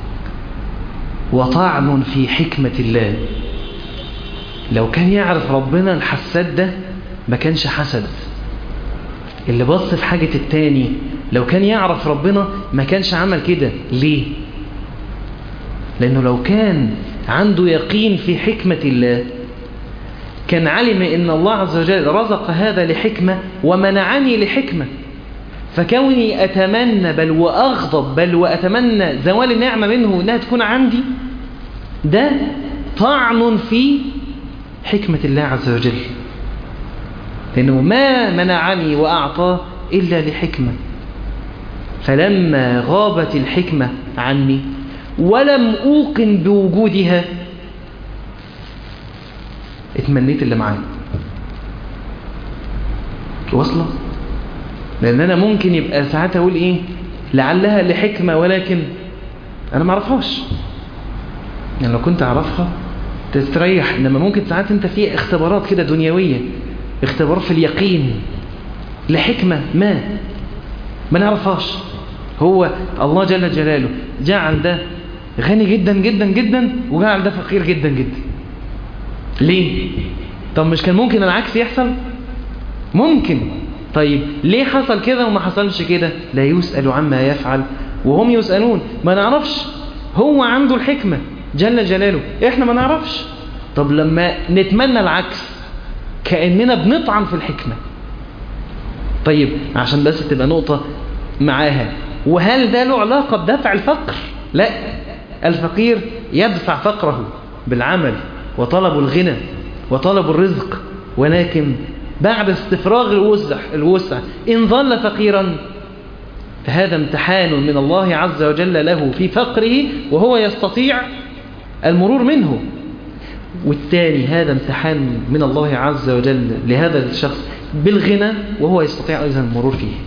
وطعن في حكمة الله لو كان يعرف ربنا الحساد ده ما كانش حسد اللي بص في حاجة التاني لو كان يعرف ربنا ما كانش عمل كده ليه لأنه لو كان عنده يقين في حكمة الله كان علم إن الله عز وجل رزق هذا لحكمة ومنعني لحكمة فكوني أتمنى بل وأغضب بل وأتمنى زوال النعمة منه إنها تكون عندي ده طعن في حكمة الله عز وجل لأنه ما منعني وأعطاه إلا لحكمة فلما غابت الحكمة عني ولم أوقن بوجودها اتمنيت اللي معايا واصلة لأن أنا ممكن يبقى ساعات أقول إيه لعلها لحكمة ولكن أنا ما أعرفهاش يعني لو كنت أعرفها تستريح إنما ممكن ساعات أنت في اختبارات كده دنيوية اختبار في اليقين لحكمة ما ما نعرفهاش هو الله جل جلاله جعل ده غني جدا جدا جدا وجعل ده فقير جدا جدا ليه طب مش كان ممكن العكس يحصل ممكن طيب ليه حصل كده وما حصلش كده لا يسأل عما يفعل وهم يسألون ما نعرفش هو عنده الحكمة جل جلاله احنا ما نعرفش طب لما نتمنى العكس كأننا بنطعن في الحكمة طيب عشان بس تبقى نقطة معاها وهل ده له علاقة بدفع الفقر لا الفقير يدفع فقره بالعمل وطلب الغنى وطلب الرزق ولكن بعد استفراغ الوسع, الوسع إن ظل فقيرا فهذا امتحان من الله عز وجل له في فقره وهو يستطيع المرور منه والثاني هذا امتحان من الله عز وجل لهذا الشخص بالغنى وهو يستطيع أيضا المرور فيه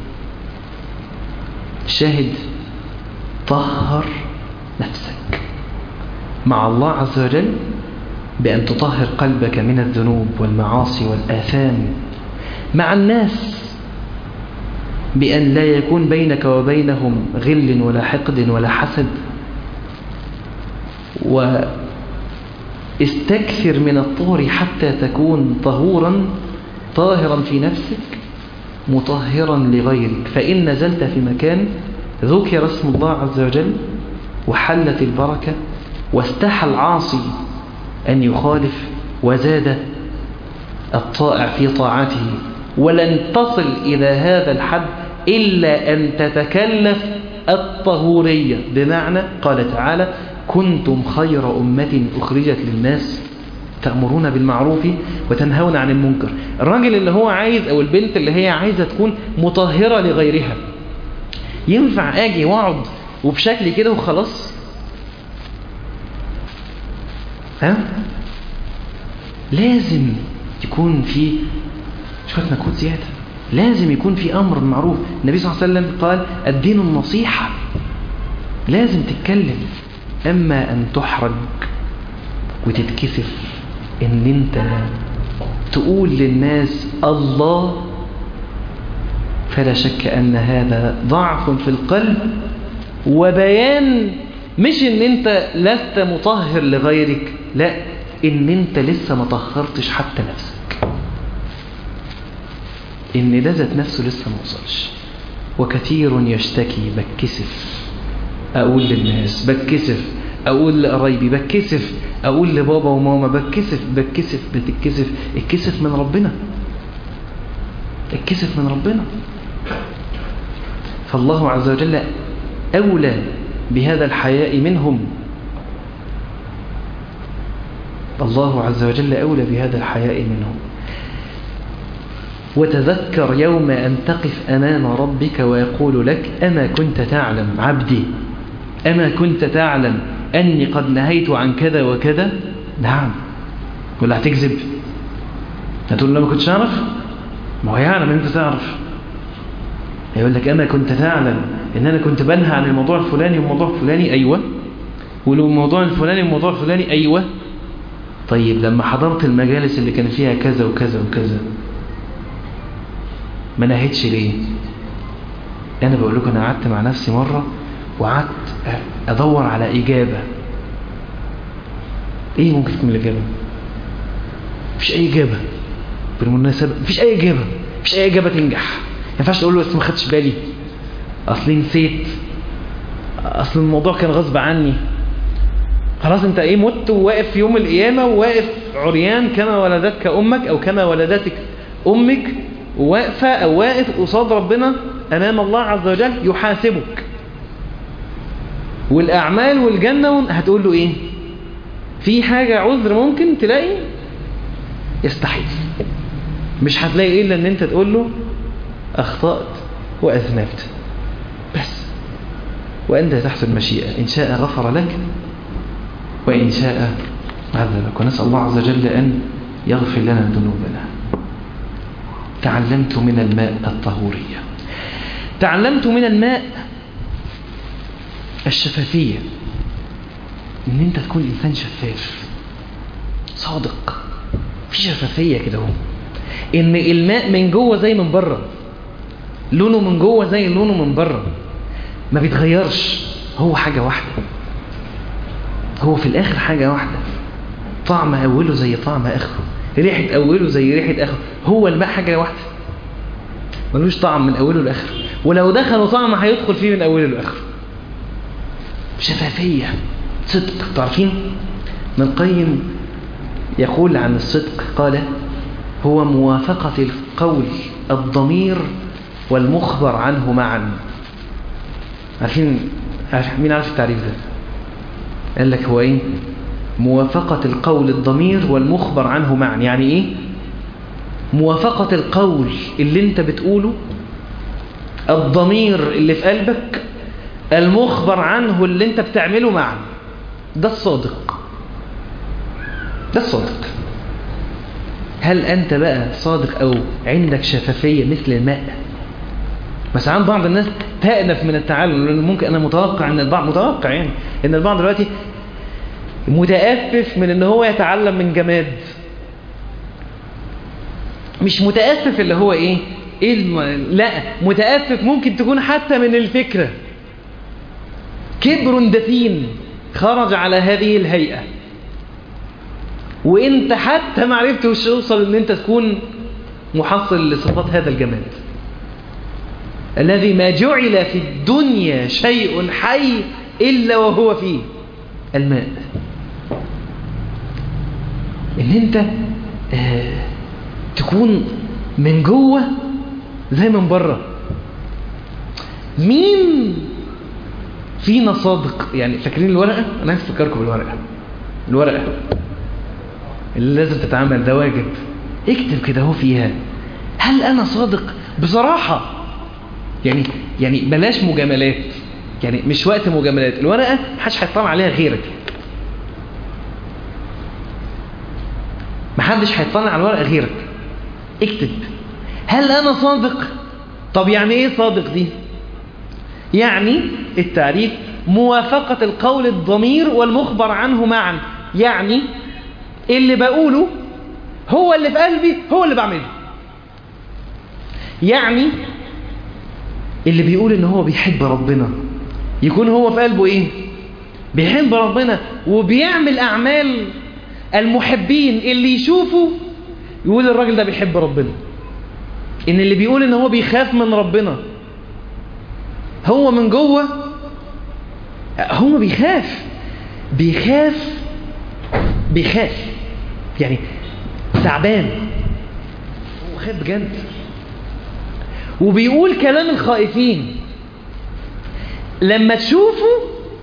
الشاهد طهر نفسك مع الله عز وجل بأن تطهر قلبك من الذنوب والمعاصي والآثام مع الناس بأن لا يكون بينك وبينهم غل ولا حقد ولا حسد واستكثر من الطهر حتى تكون طهورا طاهرا في نفسك مطهرا لغيرك فإن نزلت في مكان ذكر اسم الله عز وجل وحلت البركة واستحى العاصي أن يخالف وزاد الطائع في طاعته ولن تصل إلى هذا الحد إلا أن تتكلف الطهورية بمعنى قال تعالى كنتم خير أمة أخرجت للناس تأمرون بالمعروف وتنهون عن المنكر الراجل اللي هو عايز أو البنت اللي هي عايزة تكون مطهرة لغيرها ينفع أجي وأقعد وبشكل كده وخلاص ها لازم يكون في شوية مجهود زيادة لازم يكون في أمر معروف النبي صلى الله عليه وسلم قال الدين النصيحة لازم تتكلم أما أن تحرج وتتكسف ان انت تقول للناس الله فلا شك ان هذا ضعف في القلب وبيان مش ان انت لست مطهر لغيرك لا ان انت لسه ما طهرتش حتى نفسك ان ده ذات نفسه لسه ما وصلش وكثير يشتكي بتكسف اقول للناس بتكسف اقول لقرايبي بتكسف اقول لبابا وماما بتكسف بتكسف بتتكسف الكسف من ربنا الكسف من ربنا فالله عز وجل اولى بهذا الحياء منهم الله عز وجل اولى بهذا الحياء منهم وتذكر يوم أن تقف أمام ربك ويقول لك أما كنت تعلم عبدي أما كنت تعلم أني قد نهيت عن كذا وكذا نعم ولا هتكذب هتقول له ما كنتش أعرف ما هو يعلم أنت تعرف يقول لك أما كنت تعلم ان انا كنت بنهى عن الموضوع الفلاني والموضوع الفلاني ايوه والموضوع الفلاني والموضوع الفلاني ايوه طيب لما حضرت المجالس اللي كان فيها كذا وكذا وكذا ما نهيتش ليه انا بقول لكم انا قعدت مع نفسي مرة وقعدت ادور على اجابة ايه ممكن تكون الاجابة مفيش اي اجابة بالمناسبة مفيش اي اجابة مفيش اي اجابة تنجح ما ينفعش تقول له بس ما خدتش بالي اصلي نسيت اصل الموضوع كان غصب عني خلاص انت ايه مت وواقف في يوم القيامة وواقف عريان كما ولدتك امك او كما ولدتك امك واقفة او واقف قصاد ربنا امام الله عز وجل يحاسبك والاعمال والجنة هتقول له ايه في حاجة عذر ممكن تلاقي يستحيل مش هتلاقي الا ان انت تقول له اخطأت واذنبت بس وانت تحت المشيئة ان شاء غفر لك وإن شاء عذبك ونسأل الله عز وجل أن يغفر لنا ذنوبنا تعلمت من الماء الطهورية تعلمت من الماء الشفافية ان انت تكون انسان شفاف صادق في شفافية كده هو ان الماء من جوه زي من بره لونه من جوه زي لونه من بره ما بيتغيرش هو حاجة واحدة هو في الاخر حاجة واحدة طعم اوله زي طعم اخره ريحة اوله زي ريحة اخره هو الماء حاجة واحدة ملوش طعم من اوله لاخره ولو دخلوا طعم هيدخل فيه من اوله لاخره شفافية صدق تعرفين من القيم يقول عن الصدق قال هو موافقة القول الضمير والمخبر عنه معا عارفين مين عارف التعريف ده قال لك هو ايه موافقة القول الضمير والمخبر عنه معا يعني ايه موافقة القول اللي انت بتقوله الضمير اللي في قلبك المخبر عنه اللي انت بتعمله معا ده الصادق ده الصادق هل انت بقى صادق او عندك شفافية مثل الماء بس عن بعض الناس تأنف من التعلم لأنه ممكن أنا متوقع أن البعض متوقع يعني أن البعض دلوقتي متأسف من أن هو يتعلم من جماد مش متأسف اللي هو إيه, إيه الم... لا متأسف ممكن تكون حتى من الفكرة كبر دفين خرج على هذه الهيئة وانت حتى ما عرفتش توصل ان انت تكون محصل لصفات هذا الجماد الذي ما جعل في الدنيا شيء حي إلا وهو فيه الماء ان انت آه تكون من جوه زي من بره مين فينا صادق يعني فاكرين الورقة انا عايز افكركم بالورقة الورقة اللي لازم تتعمل ده واجب اكتب كده اهو فيها هل انا صادق بصراحة يعني يعني بلاش مجاملات يعني مش وقت مجاملات الورقة محدش هيطلع عليها غيرك محدش هيطلع على الورقة غيرك اكتب هل انا صادق طب يعني ايه صادق دي يعني التعريف موافقة القول الضمير والمخبر عنه معا يعني اللي بقوله هو اللي في قلبي هو اللي بعمله يعني اللي بيقول ان هو بيحب ربنا يكون هو في قلبه ايه بيحب ربنا وبيعمل اعمال المحبين اللي يشوفوا يقول الراجل ده بيحب ربنا ان اللي بيقول ان هو بيخاف من ربنا هو من جوه هو بيخاف بيخاف بيخاف يعني تعبان هو خاف بجد وبيقول كلام الخائفين لما تشوفه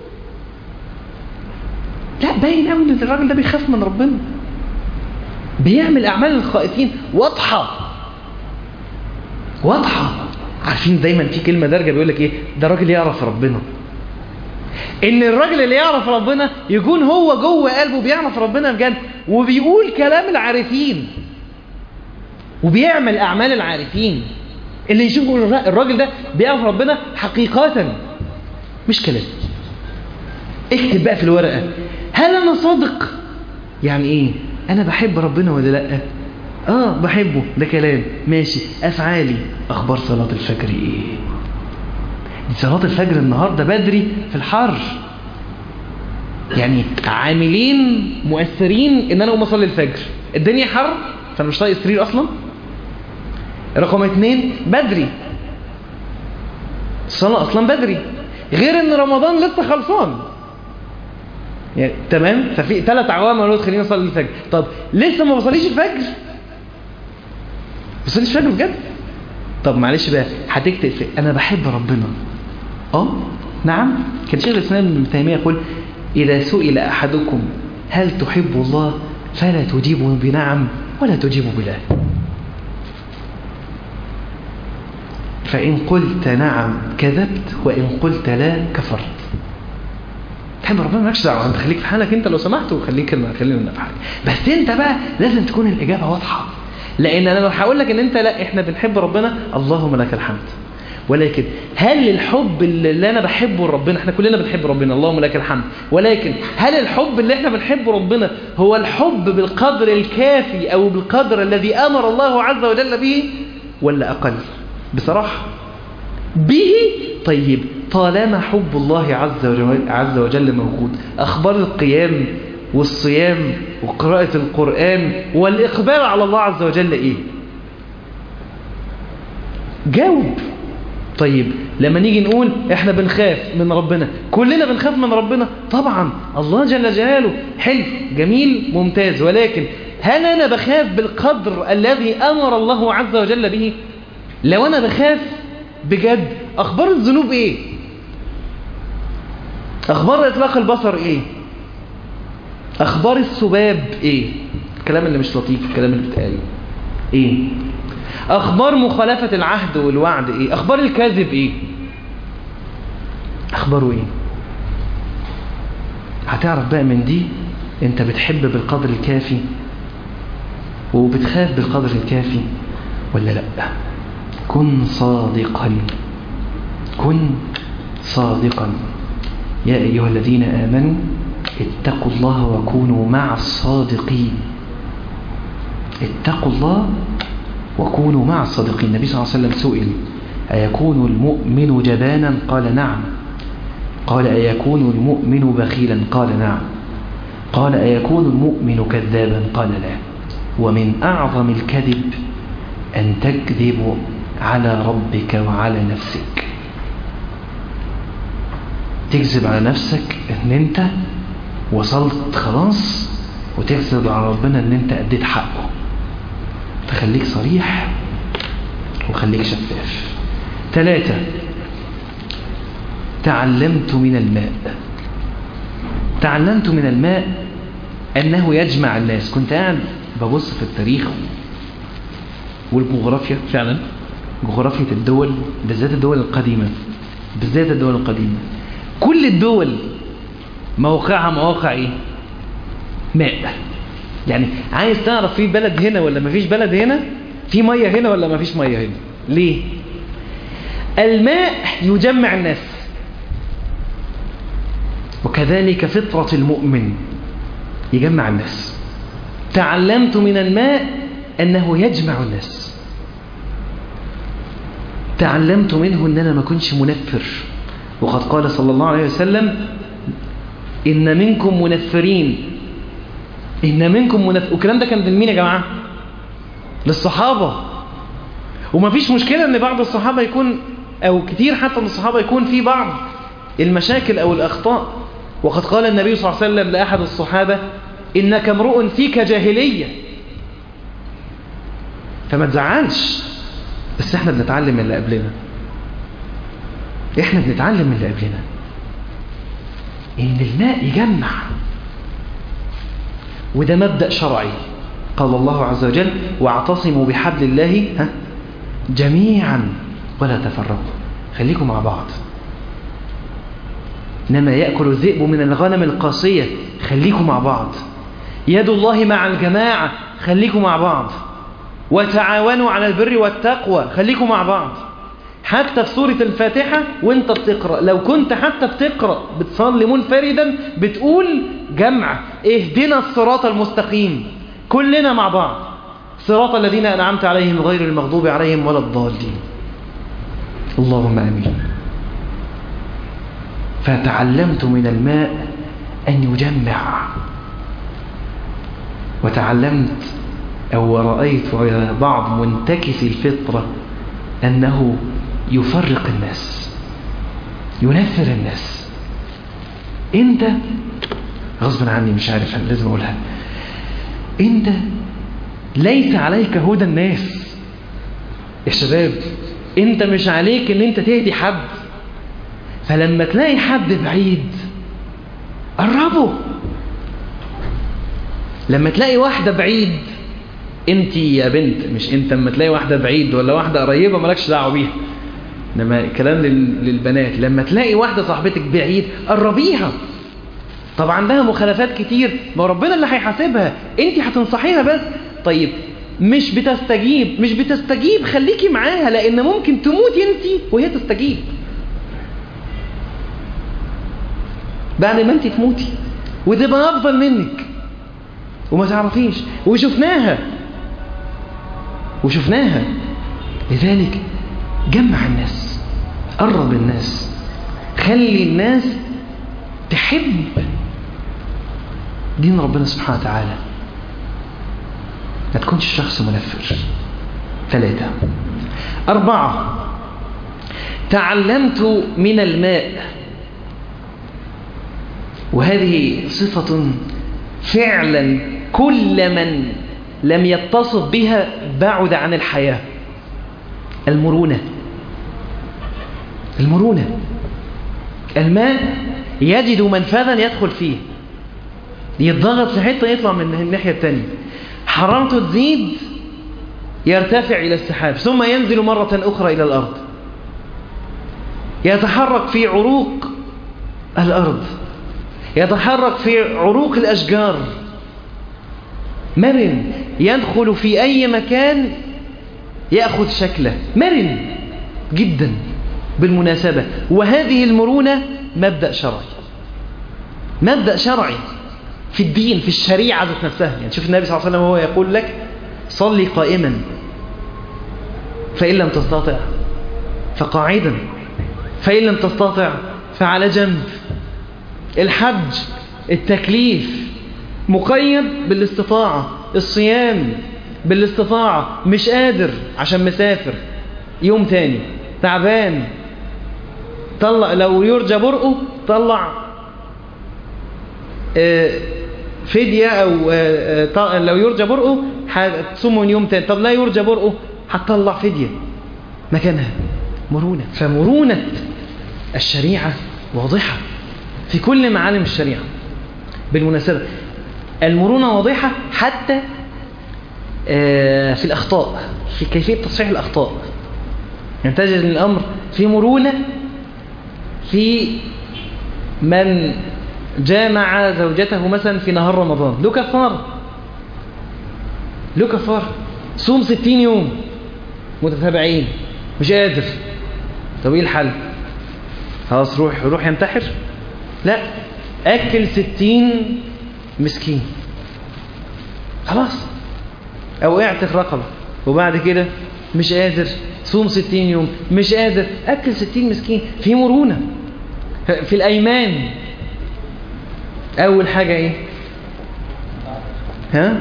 لا باين قوي ان الراجل ده بيخاف من ربنا بيعمل اعمال الخائفين واضحه واضحه عارفين دايما في كلمه دارجه بيقول لك ايه ده راجل يعرف ربنا ان الراجل اللي يعرف ربنا يكون هو جوه قلبه بيعرف ربنا بجد وبيقول كلام العارفين وبيعمل اعمال العارفين اللي يشوف الراجل ده بيعرف ربنا حقيقة مش كلام اكتب بقى في الورقة هل انا صادق يعني ايه انا بحب ربنا ولا لا اه بحبه ده كلام ماشي افعالي اخبار صلاة الفجر ايه دي صلاة الفجر النهاردة بدري في الحر يعني عاملين مؤثرين ان انا اقوم اصلي الفجر الدنيا حر فانا مش طايق السرير اصلا رقم اتنين بدري الصلاة اصلا بدري غير ان رمضان لسه خلصان يعني تمام ففي ثلاث عوامل قالوا خلينا نصلي الفجر طب لسه ما بصليش الفجر بصليش الفجر بجد طب معلش بقى هتكتب في انا بحب ربنا اه نعم كان شيخ الاسلام ابن تيميه يقول اذا سئل احدكم هل تحب الله فلا تجيبوا بنعم ولا تجيبوا بلا فإن قلت نعم كذبت وإن قلت لا كفرت تحب ربنا مالكش دعوه انت خليك في حالك انت لو سمحت وخليك خلينا في حالك بس انت بقى لازم تكون الاجابه واضحه لان انا لو هقول لك ان انت لا احنا بنحب ربنا اللهم لك الحمد ولكن هل الحب اللي انا بحبه لربنا احنا كلنا بنحب ربنا اللهم لك الحمد ولكن هل الحب اللي احنا بنحبه ربنا هو الحب بالقدر الكافي او بالقدر الذي امر الله عز وجل به ولا اقل بصراحه به طيب طالما حب الله عز وجل, عز وجل موجود أخبار القيام والصيام وقراءة القرآن والإقبال على الله عز وجل إيه جاوب طيب لما نيجي نقول احنا بنخاف من ربنا كلنا بنخاف من ربنا طبعا الله جل جلاله حلو جميل ممتاز ولكن هل انا بخاف بالقدر الذي امر الله عز وجل به لو انا بخاف بجد اخبار الذنوب ايه اخبار اطلاق البصر ايه اخبار السباب ايه الكلام اللي مش لطيف الكلام اللي بيتقال ايه اخبار مخالفة العهد والوعد ايه اخبار الكذب ايه اخباره ايه هتعرف بقى من دي انت بتحب بالقدر الكافي وبتخاف بالقدر الكافي ولا لا كن صادقا كن صادقا يا أيها الذين آمنوا اتقوا الله وكونوا مع الصادقين اتقوا الله وكونوا مع الصادقين النبي صلى الله عليه وسلم سئل أيكون المؤمن جبانا قال نعم قال أيكون المؤمن بخيلا قال نعم قال أيكون المؤمن كذابا قال لا ومن أعظم الكذب أن تكذب على ربك وعلى نفسك تكذب على نفسك ان انت وصلت خلاص وتكذب على ربنا ان انت اديت حقه فخليك صريح وخليك شفاف ثلاثة تعلمت من الماء تعلمت من الماء أنه يجمع الناس كنت قاعد ببص في التاريخ والجغرافيا فعلا جغرافيا الدول بالذات الدول القديمة بالذات الدول القديمة كل الدول موقعها مواقع ايه ماء يعني عايز تعرف في بلد هنا ولا مفيش بلد هنا في مية هنا ولا مفيش مية هنا ليه الماء يجمع الناس وكذلك فطرة المؤمن يجمع الناس تعلمت من الماء أنه يجمع الناس تعلمت منه أن أنا ما كنش منفر وقد قال صلى الله عليه وسلم إن منكم منفرين إن منكم منفر والكلام ده كان لمين يا جماعة للصحابة وما فيش مشكلة أن بعض الصحابة يكون أو كتير حتى من الصحابة يكون في بعض المشاكل أو الأخطاء وقد قال النبي صلى الله عليه وسلم لأحد الصحابة إنك امرؤ فيك جاهلية فما تزعلش بس احنا بنتعلم من اللي قبلنا احنا بنتعلم من اللي قبلنا ان الماء يجمع وده مبدأ شرعي قال الله عز وجل واعتصموا بحبل الله ها جميعا ولا تفرقوا خليكم مع بعض إنما يأكل الذئب من الغنم القاسية خليكم مع بعض يد الله مع الجماعة خليكم مع بعض وتعاونوا على البر والتقوى خليكم مع بعض حتى في سورة الفاتحة وانت بتقرأ لو كنت حتى بتقرأ بتصلي منفردا بتقول جمع اهدنا الصراط المستقيم كلنا مع بعض صراط الذين أنعمت عليهم غير المغضوب عليهم ولا الضالين اللهم أمين فتعلمت من الماء أن يجمع وتعلمت أو رأيت بعض منتكس الفطرة أنه يفرق الناس ينفر الناس انت غصبا عني مش عارف لازم اقولها انت ليس عليك هدى الناس يا شباب انت مش عليك ان انت تهدي حد فلما تلاقي حد بعيد قربه لما تلاقي واحدة بعيد انت يا بنت مش انت لما تلاقي واحدة بعيد ولا واحدة قريبة مالكش دعوه بيها انما كلام للبنات لما تلاقي واحدة صاحبتك بعيد قربيها طب عندها مخالفات كتير ما ربنا اللي هيحاسبها انت هتنصحيها بس طيب مش بتستجيب مش بتستجيب خليكي معاها لان ممكن تموتي انت وهي تستجيب بعد ما انت تموتي وتبقى افضل منك وما تعرفيش وشفناها وشفناها لذلك جمع الناس قرب الناس خلي الناس تحب دين ربنا سبحانه وتعالى ما تكونش شخص منفر ثلاثة أربعة تعلمت من الماء وهذه صفة فعلا كل من لم يتصف بها بعد عن الحياة المرونة المرونة الماء يجد منفذا يدخل فيه يتضغط في حتة يطلع من الناحية الثانية حرارته تزيد يرتفع إلى السحاب ثم ينزل مرة أخرى إلى الأرض يتحرك في عروق الأرض يتحرك في عروق الأشجار مرن يدخل في أي مكان يأخذ شكله مرن جدا بالمناسبة وهذه المرونة مبدأ شرعي مبدأ شرعي في الدين في الشريعة ذات نفسها يعني شوف النبي صلى الله عليه وسلم وهو يقول لك صلي قائما فإن لم تستطع فقاعدا فإن لم تستطع فعلى جنب الحج التكليف مقيد بالاستطاعة الصيام بالاستطاعة مش قادر عشان مسافر يوم تاني تعبان طلع لو يرجى برقه طلع فدية أو لو يرجى برقه هتصومه من يوم تاني طب لا يرجى برقه هتطلع فدية مكانها مرونة فمرونة الشريعة واضحة في كل معالم الشريعة بالمناسبة المرونة واضحة حتى في الأخطاء في كيفية تصحيح الأخطاء يعني تجد الأمر في مرونة في من جامع زوجته مثلا في نهار رمضان له كفارة له كفارة صوم ستين يوم متتابعين مش قادر طب ايه الحل خلاص روح روح ينتحر لا اكل ستين مسكين خلاص او اعتق رقبة وبعد كده مش قادر صوم ستين يوم مش قادر اكل ستين مسكين في مرونة في الايمان اول حاجة ايه ها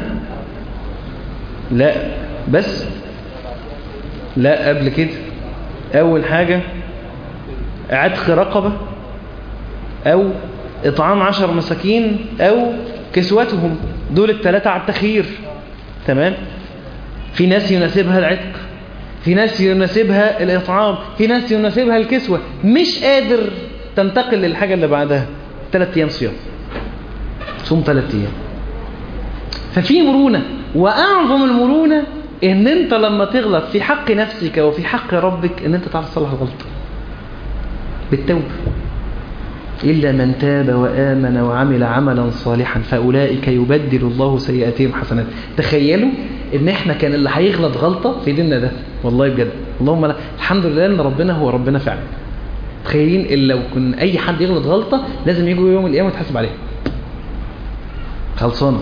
لا بس لا قبل كده اول حاجة عتق رقبة او اطعام عشر مساكين او كسوتهم دول الثلاثة على التخيير تمام في ناس يناسبها العتق في ناس يناسبها الإطعام في ناس يناسبها الكسوة مش قادر تنتقل للحاجة اللي بعدها ثلاث أيام صيام صوم ثلاث أيام ففي مرونة وأعظم المرونة إن أنت لما تغلط في حق نفسك وفي حق ربك إن أنت تعرف تصلح الغلطة بالتوبة إلا من تاب وآمن وعمل عملا صالحا فأولئك يبدل الله سيئاتهم حسنات تخيلوا ان احنا كان اللي هيغلط غلطة في ديننا ده والله بجد اللهم لا الحمد لله ان ربنا هو ربنا فعلا تخيلين ان لو كن اي حد يغلط غلطة لازم يجوا يوم القيامة يتحاسب عليها خلصانة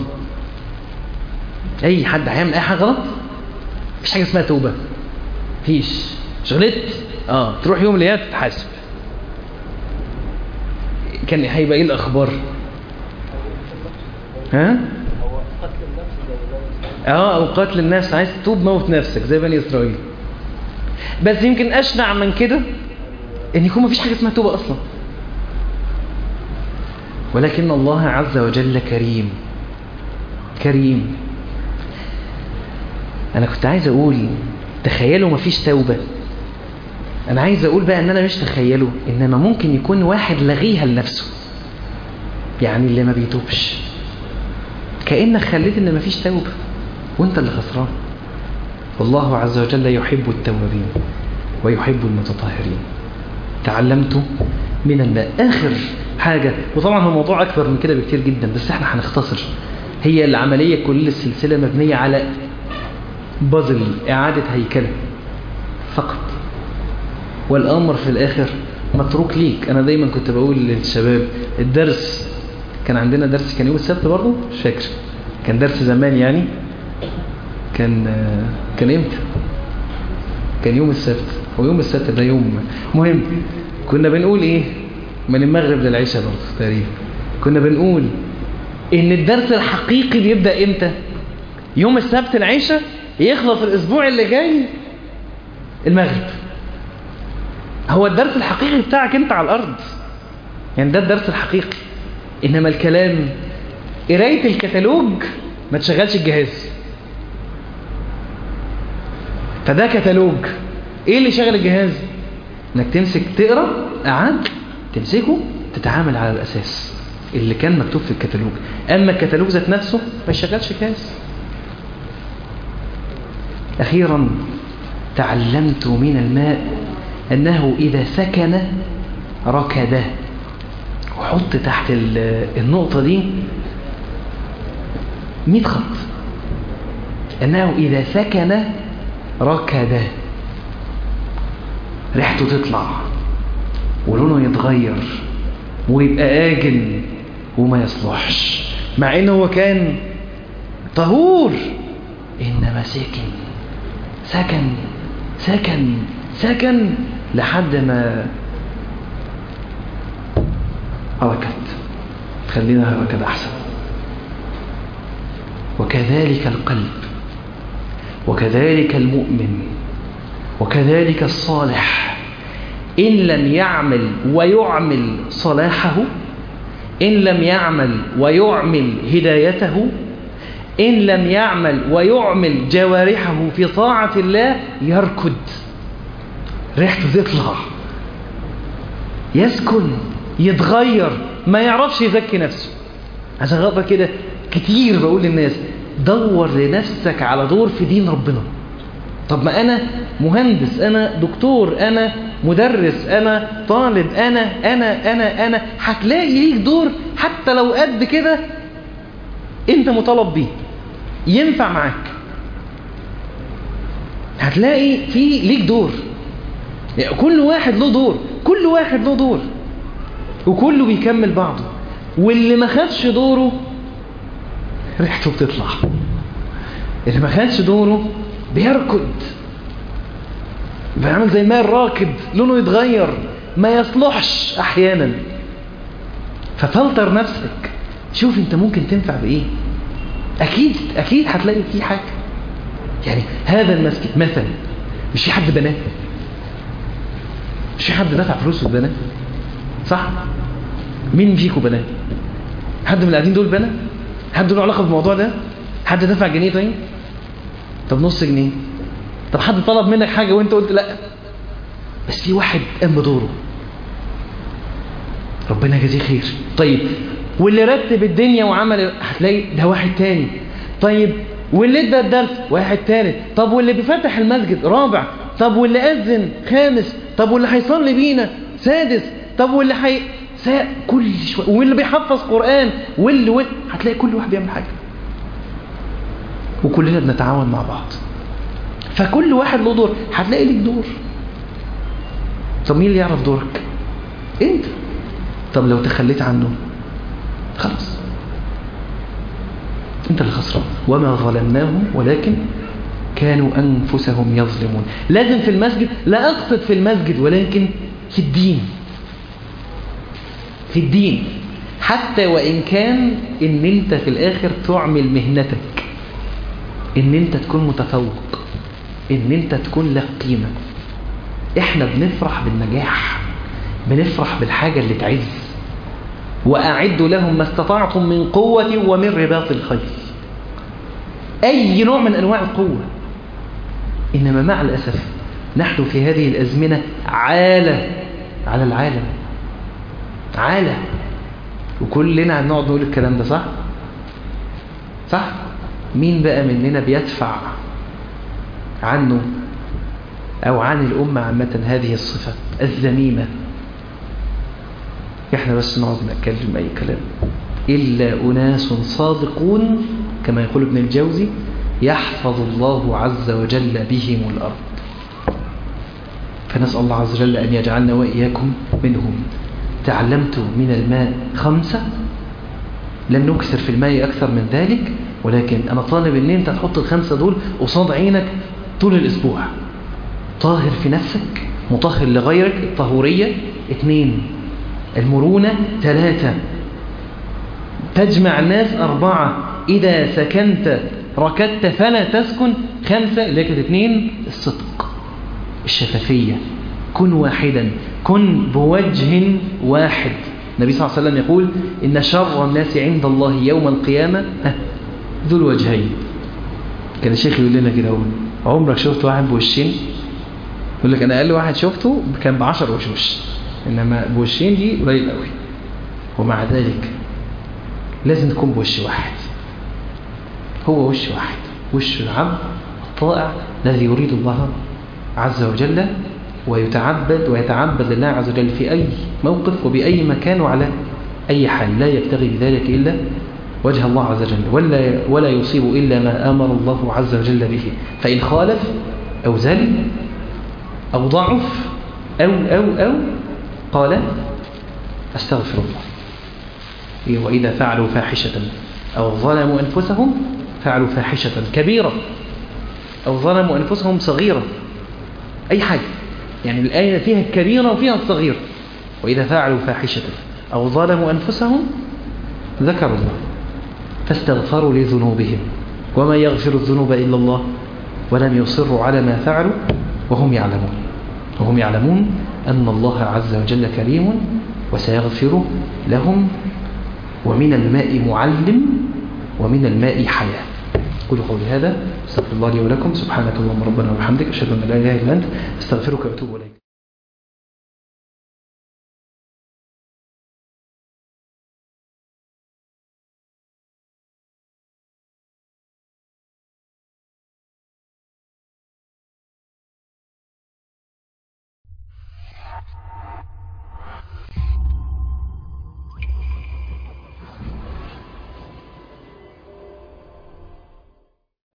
اي حد هيعمل اي حاجة غلط مفيش حاجة اسمها توبة مفيش شغلت اه تروح يوم القيامة تتحاسب كان هيبقى ايه الاخبار ها اه او قتل النفس عايز تتوب موت نفسك زي بني اسرائيل بس يمكن اشنع من كده ان يكون مفيش حاجه اسمها توبه اصلا ولكن الله عز وجل كريم كريم انا كنت عايز اقول تخيلوا مفيش توبه انا عايز اقول بقى ان انا مش تخيله انما ممكن يكون واحد لغيها لنفسه يعني اللي ما بيتوبش كأنك خليت ان مفيش توبة وانت اللي خسران والله عز وجل يحب التوابين ويحب المتطهرين تعلمت من الماء آخر حاجة وطبعا هو موضوع أكبر من كده بكتير جدا بس احنا هنختصر هي العملية كل السلسلة مبنية على بازل إعادة هيكلة فقط والأمر في الآخر متروك ليك أنا دايما كنت بقول للشباب الدرس كان عندنا درس كان يوم السبت برضه مش فاكر كان درس زمان يعني كان كان امتى كان يوم السبت هو يوم السبت ده يوم مهم كنا بنقول ايه من المغرب للعشاء برضه تقريبا كنا بنقول ان الدرس الحقيقي بيبدا امتى يوم السبت العشاء يخلص الاسبوع اللي جاي المغرب هو الدرس الحقيقي بتاعك انت على الارض يعني ده الدرس الحقيقي انما الكلام قرايه الكتالوج ما تشغلش الجهاز فده كتالوج ايه اللي شغل الجهاز انك تمسك تقرا قعد تمسكه تتعامل على الاساس اللي كان مكتوب في الكتالوج اما الكتالوج ذات نفسه ما يشغلش جهاز اخيرا تعلمت من الماء انه اذا سكن ركده وحط تحت النقطة دي 100 خط أنه إذا سكن ركد ريحته تطلع ولونه يتغير ويبقى آجن وما يصلحش مع انه هو كان طهور انما سكن سكن سكن سكن لحد ما ركد خلينا ركد أحسن وكذلك القلب وكذلك المؤمن وكذلك الصالح إن لم يعمل ويعمل صلاحه إن لم يعمل ويعمل هدايته إن لم يعمل ويعمل جوارحه في طاعة الله يركض ريحته تطلع يسكن يتغير ما يعرفش يزكي نفسه عشان غضب كده كتير بقول للناس دور لنفسك على دور في دين ربنا طب ما أنا مهندس أنا دكتور أنا مدرس أنا طالب أنا أنا أنا أنا هتلاقي ليك دور حتى لو قد كده أنت مطالب بيه ينفع معاك هتلاقي في ليك دور يعني كل واحد له دور كل واحد له دور وكله بيكمل بعضه واللي ما خدش دوره ريحته بتطلع اللي ما خدش دوره بيركض بيعمل زي ما الراكد لونه يتغير ما يصلحش احيانا ففلتر نفسك شوف انت ممكن تنفع بايه اكيد اكيد هتلاقي فيه حاجه يعني هذا المسجد مثلا مش في حد بناه مش في حد دفع فلوس وبناه صح مين فيكم بناه حد من اللي قاعدين دول بنى حد له علاقه بالموضوع ده حد دفع جنيه طيب طب نص جنيه طب حد طلب منك حاجه وانت قلت لا بس في واحد قام بدوره ربنا يجازيه خير طيب واللي رتب الدنيا وعمل هتلاقي ده واحد تاني طيب واللي ادى الدرس واحد تالت طب واللي بيفتح المسجد رابع طب واللي اذن خامس طب واللي هيصلي بينا سادس طب واللي حي ساء كل شويه واللي بيحفظ قران واللي واللي هتلاقي كل واحد بيعمل حاجه وكلنا بنتعاون مع بعض فكل واحد له دور هتلاقي ليك دور طب مين اللي يعرف دورك انت طب لو تخليت عنه خلاص انت اللي خسران وما ظلمناهم ولكن كانوا أنفسهم يظلمون لازم في المسجد لا أقصد في المسجد ولكن في الدين في الدين حتى وإن كان إن أنت في الآخر تعمل مهنتك إن أنت تكون متفوق إن أنت تكون لك قيمة إحنا بنفرح بالنجاح بنفرح بالحاجة اللي تعز وأعدوا لهم ما استطعتم من قوة ومن رباط الخيل أي نوع من أنواع القوة إنما مع الأسف نحن في هذه الأزمنة عالة على العالم عالة وكلنا هنقعد نقول الكلام ده صح صح مين بقى مننا بيدفع عنه أو عن الأمة عامة هذه الصفة الذميمة احنا بس نقعد نتكلم أي كلام إلا أناس صادقون كما يقول ابن الجوزي يحفظ الله عز وجل بهم الأرض فنسأل الله عز وجل أن يجعلنا وإياكم منهم تعلمت من الماء خمسة لن نكثر في الماء أكثر من ذلك ولكن أنا طالب أن أنت تحط الخمسة دول قصاد عينك طول الأسبوع طاهر في نفسك مطهر لغيرك الطهورية اثنين المرونة ثلاثة تجمع الناس أربعة إذا سكنت ركدت فلا تسكن خمسة لكن اثنين الصدق الشفافية كن واحدا كن بوجه واحد النبي صلى الله عليه وسلم يقول إن شر الناس عند الله يوم القيامة ذو الوجهين كان الشيخ يقول لنا كده عمرك شفت واحد بوشين يقول لك أنا أقل واحد شفته كان بعشر وشوش إنما بوشين دي قليل قوي ومع ذلك لازم تكون بوش واحد هو وش واحد وش العبد الطائع الذي يريد الله عز وجل ويتعبد ويتعبد لله عز وجل في أي موقف وبأي مكان وعلى أي حال لا يبتغي بذلك إلا وجه الله عز وجل ولا, ولا يصيب إلا ما أمر الله عز وجل به فإن خالف أو زل أو ضعف أو أو أو قال أستغفر الله وإذا فعلوا فاحشة أو ظلموا أنفسهم فعلوا فاحشة كبيرة أو ظلموا أنفسهم صغيرة أي حاجة يعني الآية فيها الكبيرة وفيها الصغيرة وإذا فعلوا فاحشة أو ظلموا أنفسهم ذكروا الله فاستغفروا لذنوبهم وما يغفر الذنوب إلا الله ولم يصروا على ما فعلوا وهم يعلمون وهم يعلمون أن الله عز وجل كريم وسيغفر لهم ومن الماء معلم ومن الماء حياة قل قولي هذا استغفر الله لي ولكم سبحانك اللهم ربنا وبحمدك أشهد أن لا إله إلا أنت استغفرك وأتوب إليك